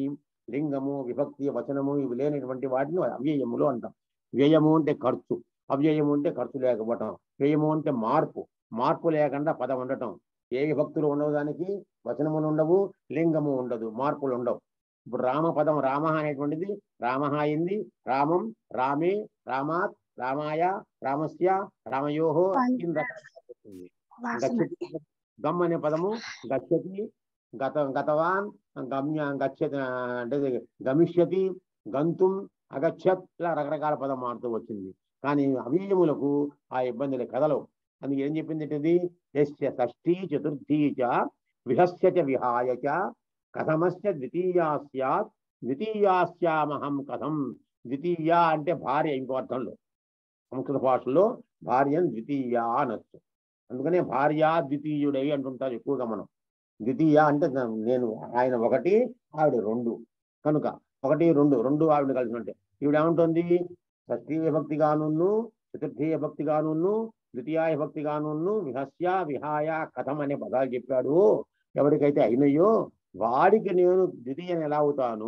లింగము విభక్తి వచనము ఇవి లేనటువంటి వాటిని అవ్యయములు అంటాం వ్యయము అంటే ఖర్చు అవ్యయము అంటే ఖర్చు లేకపోవటం వ్యయము అంటే మార్పు మార్పు లేకుండా పదం ఉండటం ఏ విభక్తులు ఉండవు దానికి వచనములు ఉండవు లింగము ఉండదు మార్పులు ఉండవు ఇప్పుడు రామ పదం రామ అనేటువంటిది రామ అయింది రామం రామే రామాత్ రామాయ రామస్య రామయోహో ఇన్ని రకాలుగా వస్తుంది. గచ్చతి గమ్ అనే పదము గచ్చతి గత గతవాన్ గమ్య గచ్చతి అంటే గమిష్యతి గంతుం అగచ్చత్ ఇలా రకరకాల పదం మారుతూ వచ్చింది కానీ అవ్యయములకు ఆ ఇబ్బందులు కథలు అందుకే ఏం చెప్పింది ఇది యస్య షష్ఠీ చతుర్థీ చ విహస్య చ విహాయ చ కథమస్య ద్వితీయా స్యాత్ ద్వితీయాస్యామహం కథం ద్వితీయ అంటే భార్య ఇంకో అర్థంలో సంస్కృత భాషలో భార్యను ద్వితీయ అనొచ్చు అందుకనే భార్య ద్వితీయుడై అంటుంటారు ఎక్కువగా మనం ద్వితీయ అంటే నేను ఆయన ఒకటి ఆవిడ రెండు కనుక ఒకటి రెండు రెండు ఆవిడ కలిసి ఉంటే ఈవిడ ఏముంటుంది షష్ఠీ విభక్తిగాను చతుర్థీ విభక్తిగాను ద్వితీయ విభక్తిగాను విహస్య విహాయ కథం అనే పదాలు చెప్పాడు ఎవరికైతే అయినయో వాడికి నేను ద్వితీయని ఎలా అవుతాను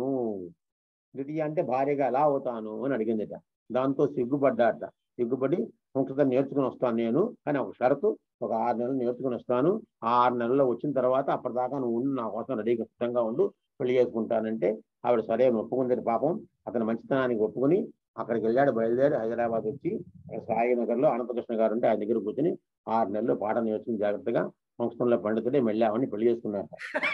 ద్వితీయ అంటే భార్యగా ఎలా అవుతాను అని అడిగిందిట దాంతో సిగ్గుపడ్డాట సిగ్గుపడి సంస్కృతం నేర్చుకుని వస్తాను నేను కానీ ఒక షరతు ఒక ఆరు నెలలు నేర్చుకుని వస్తాను ఆ ఆరు నెలల్లో వచ్చిన తర్వాత అప్పటిదాకా నువ్వు ఉండు నా కోసం రెడీగా సిద్ధంగా ఉండు పెళ్లి చేసుకుంటానంటే ఆవిడ సరే అని ఒప్పుకుంది పాపం అతని మంచితనానికి ఒప్పుకుని అక్కడికి వెళ్ళాడు బయలుదేరి హైదరాబాద్ వచ్చి అక్కడ సాయినగర్లో అనంతకృష్ణ గారు ఉంటే ఆయన దగ్గర కూర్చొని ఆరు నెలలు పాఠం నేర్చుకుని జాగ్రత్తగా సంస్కృతంలో పండితుడే మెళ్ళామని పెళ్లి చేసుకున్నారు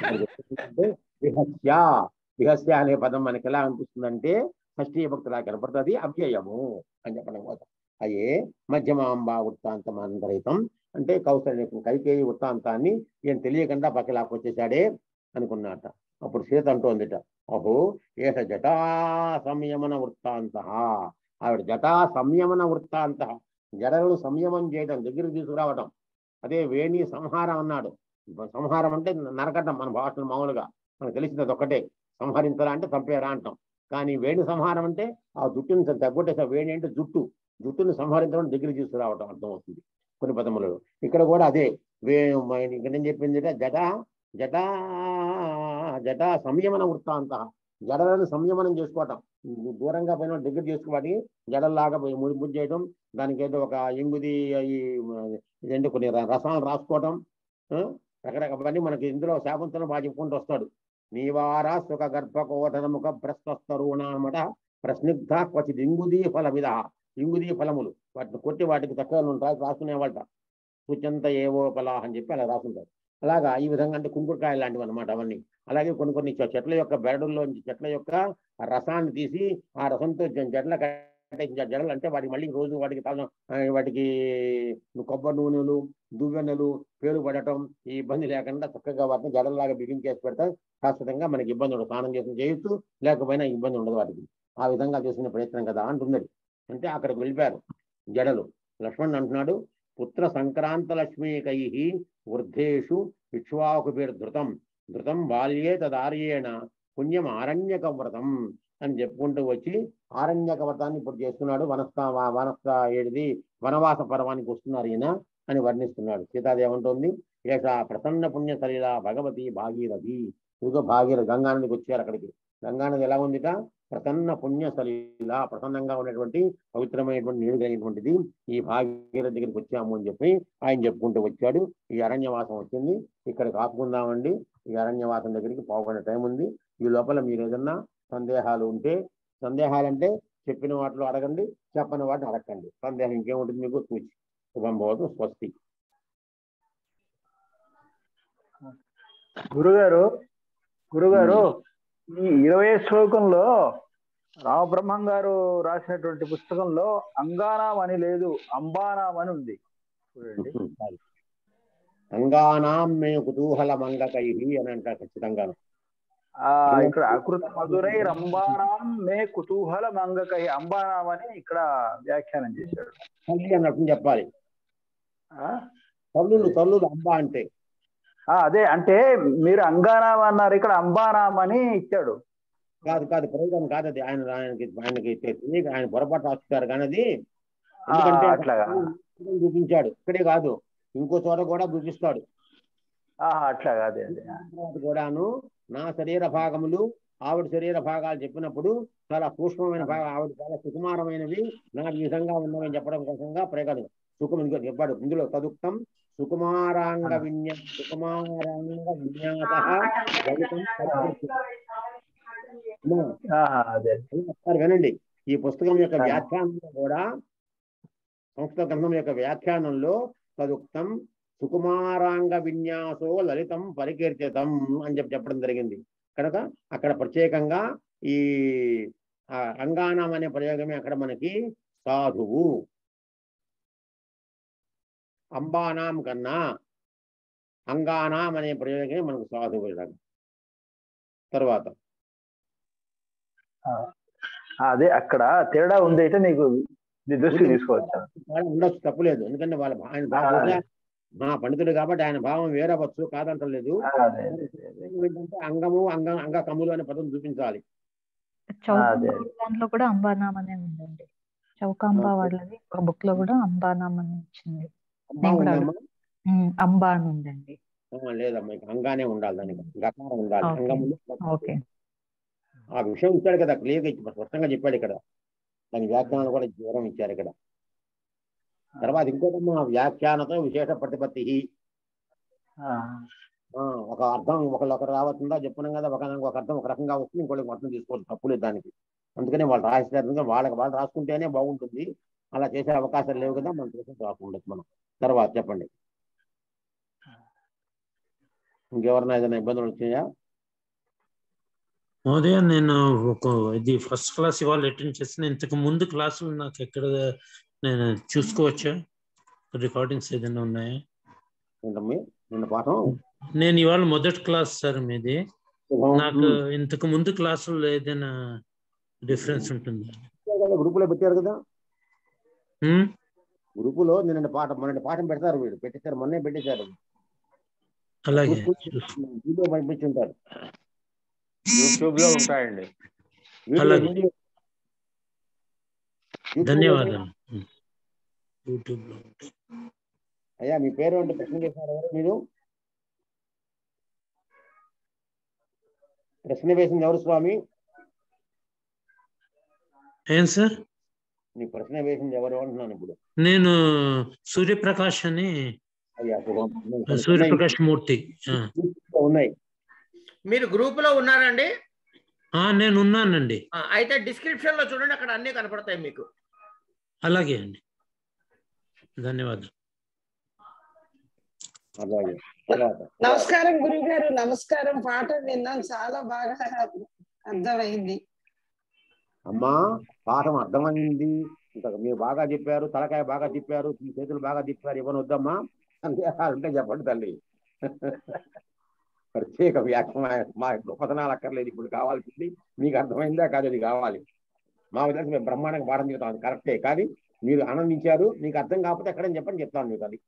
అంటే విహస్య విహస్య అనే పదం మనకి ఎలా అనిపిస్తుందంటే షష్ఠీ భక్తులా కనపడుతుంది అవ్యయము అని చెప్పడం కోసం అయ్యే మధ్యమాంబ వృత్తాంతం అంతరితం అంటే కౌశల్య కైకేయి వృత్తాంతాన్ని ఈయన తెలియకుండా పక్కలాకు వచ్చేసాడే అనుకున్నట అప్పుడు సీత అంటోందిట అహో ఏష జటా సంయమన వృత్తాంత ఆవిడ జటా సంయమన వృత్తాంత జడలను సంయమం చేయడం దగ్గరికి తీసుకురావటం అదే వేణి సంహారం అన్నాడు సంహారం అంటే నరకటం మన భాషలో మామూలుగా మనకు తెలిసింది అది ఒక్కటే సంహరించరా అంటే చంపేరా అంటాం కానీ వేణి సంహారం అంటే ఆ జుట్టుని తగ్గొట్టేసా వేణి అంటే జుట్టు జుట్టుని సంహరించడం దగ్గరికి తీసుకురావటం అర్థం అవుతుంది కొన్ని పదములలో ఇక్కడ కూడా అదే వే ఇక్కడ ఏం చెప్పింది జట జట జట సంయమన వృత్తాంత జడలను సంయమనం చేసుకోవటం దూరంగా పోయిన వాడు దగ్గర చేసుకుని వాటికి జడల్లాగా పోయి ముడి ముడి చేయడం దానికి ఏదో ఒక ఇంగుది ఈ ఇదేంటి కొన్ని ర- రసాలు రాసుకోవడం ఆ, రకరకాల అవన్నీ మనకి ఇందులో శాపంతో బాగా చెప్పుకుంటూ వస్తాడు నీవార సుఖ గర్భకోటన ముఖ ప్రస్తరుణ అనమాట ప్రస్నిగ్ధ క్వచిత్ ఇంగుదీ ఫల విధ ఇంగుదీ ఫలములు వాటిని కొట్టి వాటికి చక్కగా ఉంటాయి రాసుకునే వాళ్ళ సుచంత ఏవో ఫలా అని చెప్పి అలా రాసుకుంటారు అలాగా ఈ విధంగా అంటే కుంకుడుకాయ లాంటివి అనమాట అవన్నీ అలాగే కొన్ని కొన్ని చె- చెట్ల యొక్క బెరడుల్లోంచి చెట్ల యొక్క ఆ రసాన్ని తీసి ఆ రసంతో జ- జడల కట్టే జ- జడలు అంటే వాటికి మళ్ళీ రోజు వాటికి తాగ- ఆ, వాటికి కొబ్బరి నూనెలు దువ్వెనలు పేరు పడటం ఈ ఇబ్బంది లేకుండా చక్కగా వాటిని జడల్లాగా బిగించేసి పెడతాం శాశ్వతంగా మనకి ఇబ్బంది ఉండదు స్నానం చేసి చేయొచ్చు లేకపోయినా ఇబ్బంది ఉండదు వాటికి ఆ విధంగా చేసిన ప్రయత్నం కదా అంటున్నది అంటే అక్కడికి వెళ్ళిపోయారు జడలు లక్ష్మణ్ అంటున్నాడు పుత్ర సంక్రాంత లక్ష్మీకై వృద్ధేషు ఇక్ష్వాకు పేరు ధృతం ధృతం బాల్యే తదార్యేణ పుణ్యం ఆరణ్యక వ్రతం అని చెప్పుకుంటూ వచ్చి ఆరణ్యక వ్రతాన్ని ఇప్పుడు చేస్తున్నాడు వనస్థ వనస్థ ఏడిది వనవాస పర్వానికి వస్తున్నారు ఈయన అని వర్ణిస్తున్నాడు సీతాదేవి ఏమంటుంది ఏష ప్రసన్న పుణ్య సలీల భగవతి భాగీరథి ఇదిగో భాగీరథి గంగానదికి వచ్చారు అక్కడికి గంగానది ఎలా ఉందిట ప్రసన్న పుణ్య సలీల ప్రసన్నంగా ఉన్నటువంటి పవిత్రమైనటువంటి నీరు కలిగినటువంటిది ఈ భాగీరథి దగ్గరికి వచ్చాము అని చెప్పి ఆయన చెప్పుకుంటూ వచ్చాడు ఈ అరణ్యవాసం వచ్చింది ఇక్కడ కాకుందామండి ఈ అరణ్యవాసం దగ్గరికి పోకుండా టైం ఉంది ఈ లోపల మీరు ఏదన్నా సందేహాలు ఉంటే సందేహాలంటే చెప్పిన వాటిలో అడగండి చెప్పని వాటిని అడగండి సందేహం ఇంకేముంటుంది మీకు చూచి శుభం భవతు స్వస్తి గురుగారు గురుగారు ఈ ఇరవై శ్లోకంలో రామబ్రహ్మం గారు రాసినటువంటి పుస్తకంలో అంగానాం అని లేదు అంబానాం అని ఉంది చూడండి అంగానాం మే కుతూహల మంగకై అని అంటారు ఖచ్చితంగా ఆ ఇక్కడ అకృత మధురై రంబానాం మే కుతూహల మంగకై అంబానాం అని ఇక్కడ వ్యాఖ్యానం చేశాడు తల్లి అన్నట్టు చెప్పాలి ఆ? తల్లులు తల్లులు అంబ అంటే ఆ, అదే అంటే మీరు అంగానాం అన్నారు ఇక్కడ అంబానాం అని ఇచ్చాడు కాదు కాదు ప్రయోజనం కాదు అది ఆయన ఆయనకి ఆయనకి తెలియక ఆయన పొరపాటు రాస్తారు కానీ అది ఆ, ఎందుకంటే అట్లాగా అక్కడ చూపించాడు ఇక్కడే కాదు ఇంకో చోట కూడా చూపిస్తాడు ఆహా, అట్లాగా అదే అదే తర్వాత కూడాను నా శరీర భాగములు ఆవిడ శరీర భాగాలు చెప్పినప్పుడు చాలా సూక్ష్మమైన భాగం ఆవిడ చాలా సుకుమారమైనవి నాకు ఈ విధంగా ఉన్నవని చెప్పడం కోసంగా ప్రయోగం సుఖం ఇంకో చెప్పాడు ఇందులో తదుక్తం సుకుమారాంగ విన్యాస సుకుమారాంగ విన్యాస లలితం పరికృత్యం. ఆహా, అదే ఒకసారి వినండి ఈ పుస్తకం యొక్క వ్యాఖ్యానంలో కూడా సంస్కృత గ్రంథం యొక్క వ్యాఖ్యానంలో తదుక్తం సుకుమారాంగ విన్యాసో లలితం పరికీర్తితం అని చెప్పి చెప్పడం జరిగింది కనుక అక్కడ ప్రత్యేకంగా ఈ ఆ, అంగానం అనే ప్రయోగమే అక్కడ మనకి సాధువు అంబానాం కన్నా అంగానాం అనే ప్రయోగమే మనకు సాధువు ఇలాగ. తర్వాత ఆ, అదే అక్కడ తేడా ఉంది అయితే నీకు నీ దృష్టికి తీసుకోవచ్చు వాళ్ళు ఉండొచ్చు తప్పులేదు ఎందుకంటే వాళ్ళ భా- ఆయన భావం అదే. మా పండితుడు కాబట్టి ఆయన భావం వేరవచ్చు కాదంటలేదు ఆ, అదే అదే, అదే. ఏంటంటే అంగము అంగ అంగ కములు అనే పదం చూపించాలి అదే. చౌక దాంట్లో కూడా అంబానాం అనే ఉందండి చౌకాంబా వాళ్ళది ఒక బుక్ లో కూడా అంబానాం అని వచ్చింది అమ్మా నేను కూడా ఉందమ్మా? ఉమ్, అంబా అని ఉందండి ఆ, లేదమ్మా ఇక అంగానే ఉండాలి దానికి గకారం ఉండాలి ఓకే. అంగములు ఓకే ఆ విషయం ఇచ్చాడు కదా క్లియర్గా ఇచ్చి స్పష్టంగా చెప్పాడు ఇక్కడ దాని వ్యాఖ్యానాలు కూడా వివరం ఇచ్చారు ఇక్కడ తర్వాత ఇంకోటమ్మా వ్యాఖ్యానతో విశేష ప్రతిపత్తి ఆ, ఆ, ఒక అర్థం ఒకళ్ళు ఒకరు రావచ్చుందా చెప్పున్నాం కదా ఒక ఒక అర్థం ఒక రకంగా వస్తుంది ఇంకోటి అర్థం తీసుకోవాలి తప్పులేదు దానికి అందుకనే వాళ్ళు రాసేదారు వాళ్ళకి వాళ్ళు రాసుకుంటేనే బాగుంటుంది అలా చేసే అవకాశాలు లేవు కదా మనం చేసే రాకుండదు మనం తర్వాత చెప్పండి ఇంకెవరన్నా ఏదైనా ఇబ్బందులు వచ్చాయా మహోదయ నేను ఒక ఇది ఫస్ట్ క్లాస్ ఇవాళ అటెండ్ చేసిన ఇంతకు ముందు క్లాసులు నాకు ఎక్కడ నేను చూసుకోవచ్చా రికార్డింగ్స్ ఏదైనా ఉన్నాయా ఏంటమ్మి నిన్న పాఠం నేను ఇవాళ మొదటి క్లాస్ సార్ మీది నాకు ఇంతకు ముందు క్లాసుల్లో ఏదైనా డిఫరెన్స్ ఉంటుందా గ్రూపులో పెట్టారు కదా ఉమ్? గ్రూపులో నిన్న పాఠం మొన్న పాఠం పెడతారు వీడు పెట్టేశారు మొన్నే పెట్టేశారు అలాగే వీడియో పంపించి ఉంటారు యూట్యూబ్ లో ఉంటాయండి వీడియో అలాగే. వీడియో యూట్యూబ్లో ధన్యవాదాలు ఉమ్. యూట్యూబ్ లో ఉంటాయి. అయ్యా మీ పేరు అంటే ప్రశ్న వేశారు ఎవరు మీరు ప్రశ్న వేసింది ఎవరు స్వామి ఏం సార్ నీ ప్రశ్న వేసింది ఎవరు అంటున్నాను ఇప్పుడు నేను సూర్యప్రకాష్ అని అయ్యా శుభం. నేను కొన్ని సూర్యప్రకాష్ మూర్తి ఆ. ఉన్నాయి. ఉన్నాయి మీరు గ్రూప్ లో ఉన్నారండి ఆ, నేను ఉన్నానండి ఆ, అయితే డిస్క్రిప్షన్ లో చూడండి అక్కడ అన్ని కనపడతాయి మీకు అలాగే అండి ధన్యవాదాలు అలాగే తర్వాత నమస్కారం గురువు గారు నమస్కారం పాట విన్నాను చాలా బాగా అర్థమైంది అమ్మా పాఠం అర్థమైంది ఇంకా మీరు బాగా చెప్పారు తలకాయ బాగా చెప్పారు మీ చేతులు బాగా చెప్పారు ఇవ్వను వద్దమ్మా సందేహాలు ఉంటే చెప్పండి తల్లి ప్రత్యేక వ్యాఖ్య మా గొప్పతనాలు అక్కర్లేదు ఇప్పుడు కావాల్సింది మీకు అర్థమైందా కాదు అది కావాలి మా ఉద్దేశం మేము బ్రహ్మాండంగా పాఠం చెప్తాం అది కరెక్టే కానీ మీరు ఆనందించారు మీకు అర్థం కాకపోతే ఎక్కడని చెప్పండి చెప్తాను మీకు అది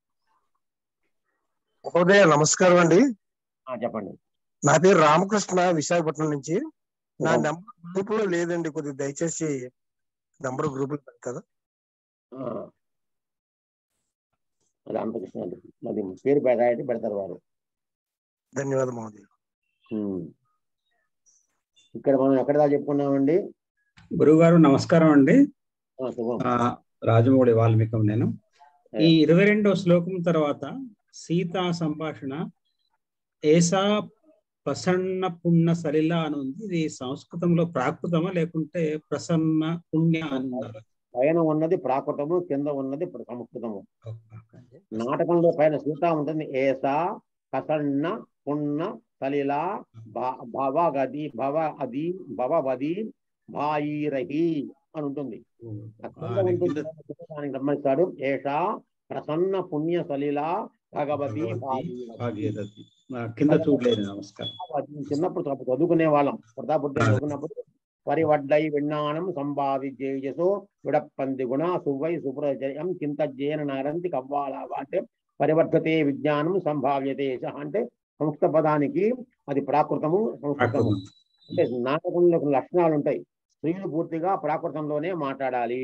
ఉదయ నమస్కారం అండి ఆ, చెప్పండి నా పేరు రామకృష్ణ విశాఖపట్నం నుంచి నా నెంబర్ గ్రూప్ లో లేదండి కొద్దిగా దయచేసి నెంబర్ గ్రూప్ లో పెడతారా ఆ. అది అంతకృష్ణ అండి అది పేరు పెడాయంటే పెడతారు వారు ధన్యవాదం మహోదయ ఉమ్. ఇక్కడ మనం ఎక్కడ దాకా చెప్పుకున్నామండి గురువుగారు నమస్కారం అండి ఆ, శుభం ఆ, రాజమౌళి వాల్మీకం నేను ఈ ఇరవై రెండవ శ్లోకం తర్వాత సీతా సంభాషణ ఏసా ప్రసన్న పుణ్య సలిల అని ఉంది ఇది సంస్కృతంలో ప్రాకృతమా లేకుంటే ప్రసన్న పుణ్య అన్నారు పైన ఉన్నది ప్రాకృతము కింద ఉన్నది ప్ర- సంస్కృతము నాటకంలో పైన సీత ఉంటుంది ఏసా కసన్న పున్న సలిల భ- భవగది భవ అది భవవది భాయిరహి అని ఉంటుంది ఆ కింద ఉంటుంది దానికి గమనిస్తాడు ఏషా ప్రసన్న పుణ్య సలిల భగవతి భాగీరథి. భాగీరథి ఆ, కింద చూడలేదు నమస్కారం అది చిన్నప్పుడు చదువు- చదువుకునే వాళ్ళం ప్రతాపుద్ర చదువుకున్నప్పుడు పరివడ్డై విజ్ఞానం సంపాది జేజసో విడప్పంది గుణ సువై సుప్రచయం చింత జేన నారంతి కవ్వాలా అంటే పరివర్తతే విజ్ఞానం సంభావ్యతే యశ అంటే సంస్కృత పదానికి అది ప్రాకృతము సంస్కృతము అంటే నాటకంలో కొన్ని లక్షణాలు ఉంటాయి స్త్రీలు పూర్తిగా ప్రాకృతంలోనే మాట్లాడాలి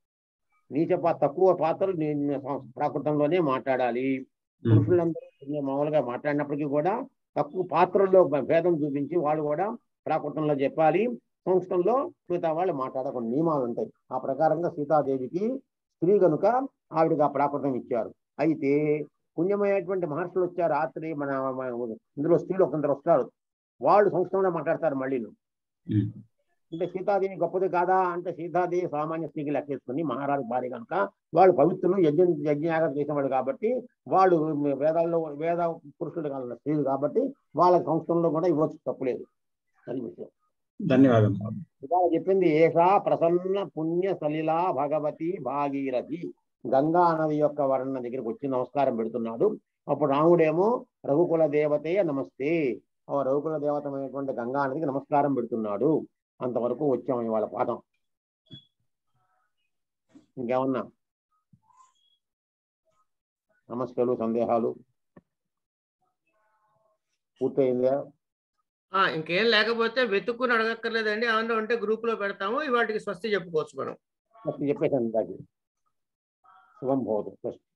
నీచ పా- తక్కువ పాత్రలు నీ- నీ ప్రాకృతంలోనే మాట్లాడాలి పురుషులందరూ కొంచెం మామూలుగా మాట్లాడినప్పటికీ కూడా తక్కువ పాత్రల్లో భేదం చూపించి వాళ్ళు కూడా ప్రాకృతంలో చెప్పాలి సంస్కృతంలో మిగతా వాళ్ళు మాట్లాడే కొన్ని నియమాలు ఉంటాయి ఆ ప్రకారంగా సీతాదేవికి స్త్రీ కనుక ఆవిడగా ప్రాకృతం ఇచ్చారు అయితే పుణ్యమైనటువంటి మహర్షులు వచ్చారు రాత్రి మన మన ఇందులో స్త్రీలు కొందరు వస్తారు వాళ్ళు సంస్కృతంలో మాట్లాడతారు మళ్ళీ అంటే సీతాదేవి గొప్పది కాదా అంటే సీతాదేవి సామాన్య స్త్రీకి లెక్కేసుకుని మహారాజు భార్య కనుక వాళ్ళు పవిత్రులు యజ్ఞ యజ్ఞయాగం చేసేవాడు కాబట్టి వాళ్ళు వేదాల్లో వేద పురుషుడు కాదు స్త్రీలు కాబట్టి వాళ్ళ సంస్థల్లో కూడా ఇవ్వచ్చు తప్పులేదు అది విషయం ధన్యవాదం ఇవాళ చెప్పింది ఏషా ప్రసన్న పుణ్య సలిలా భగవతి భాగీరథి గంగా నది యొక్క వర్ణ దగ్గరికి వచ్చి నమస్కారం పెడుతున్నాడు అప్పుడు రాముడేమో రఘుకుల దేవతే నమస్తే ఆ రఘుకుల దేవతమైనటువంటి గంగా నదికి నమస్కారం పెడుతున్నాడు అంతవరకు వచ్చాము ఇవాళ పాఠం ఇంకేమన్నా సమస్యలు సందేహాలు పూర్తయిందా ఆ, ఇంకేం లేకపోతే వెతుక్కుని అడగక్కర్లేదండి ఏమన్నా ఉంటే గ్రూప్ లో పెడతాము ఇవాటికి స్వస్తి చెప్పుకోవచ్చు మనం చెప్పేసాను ఇందాక శుభం భవతు స్వస్తి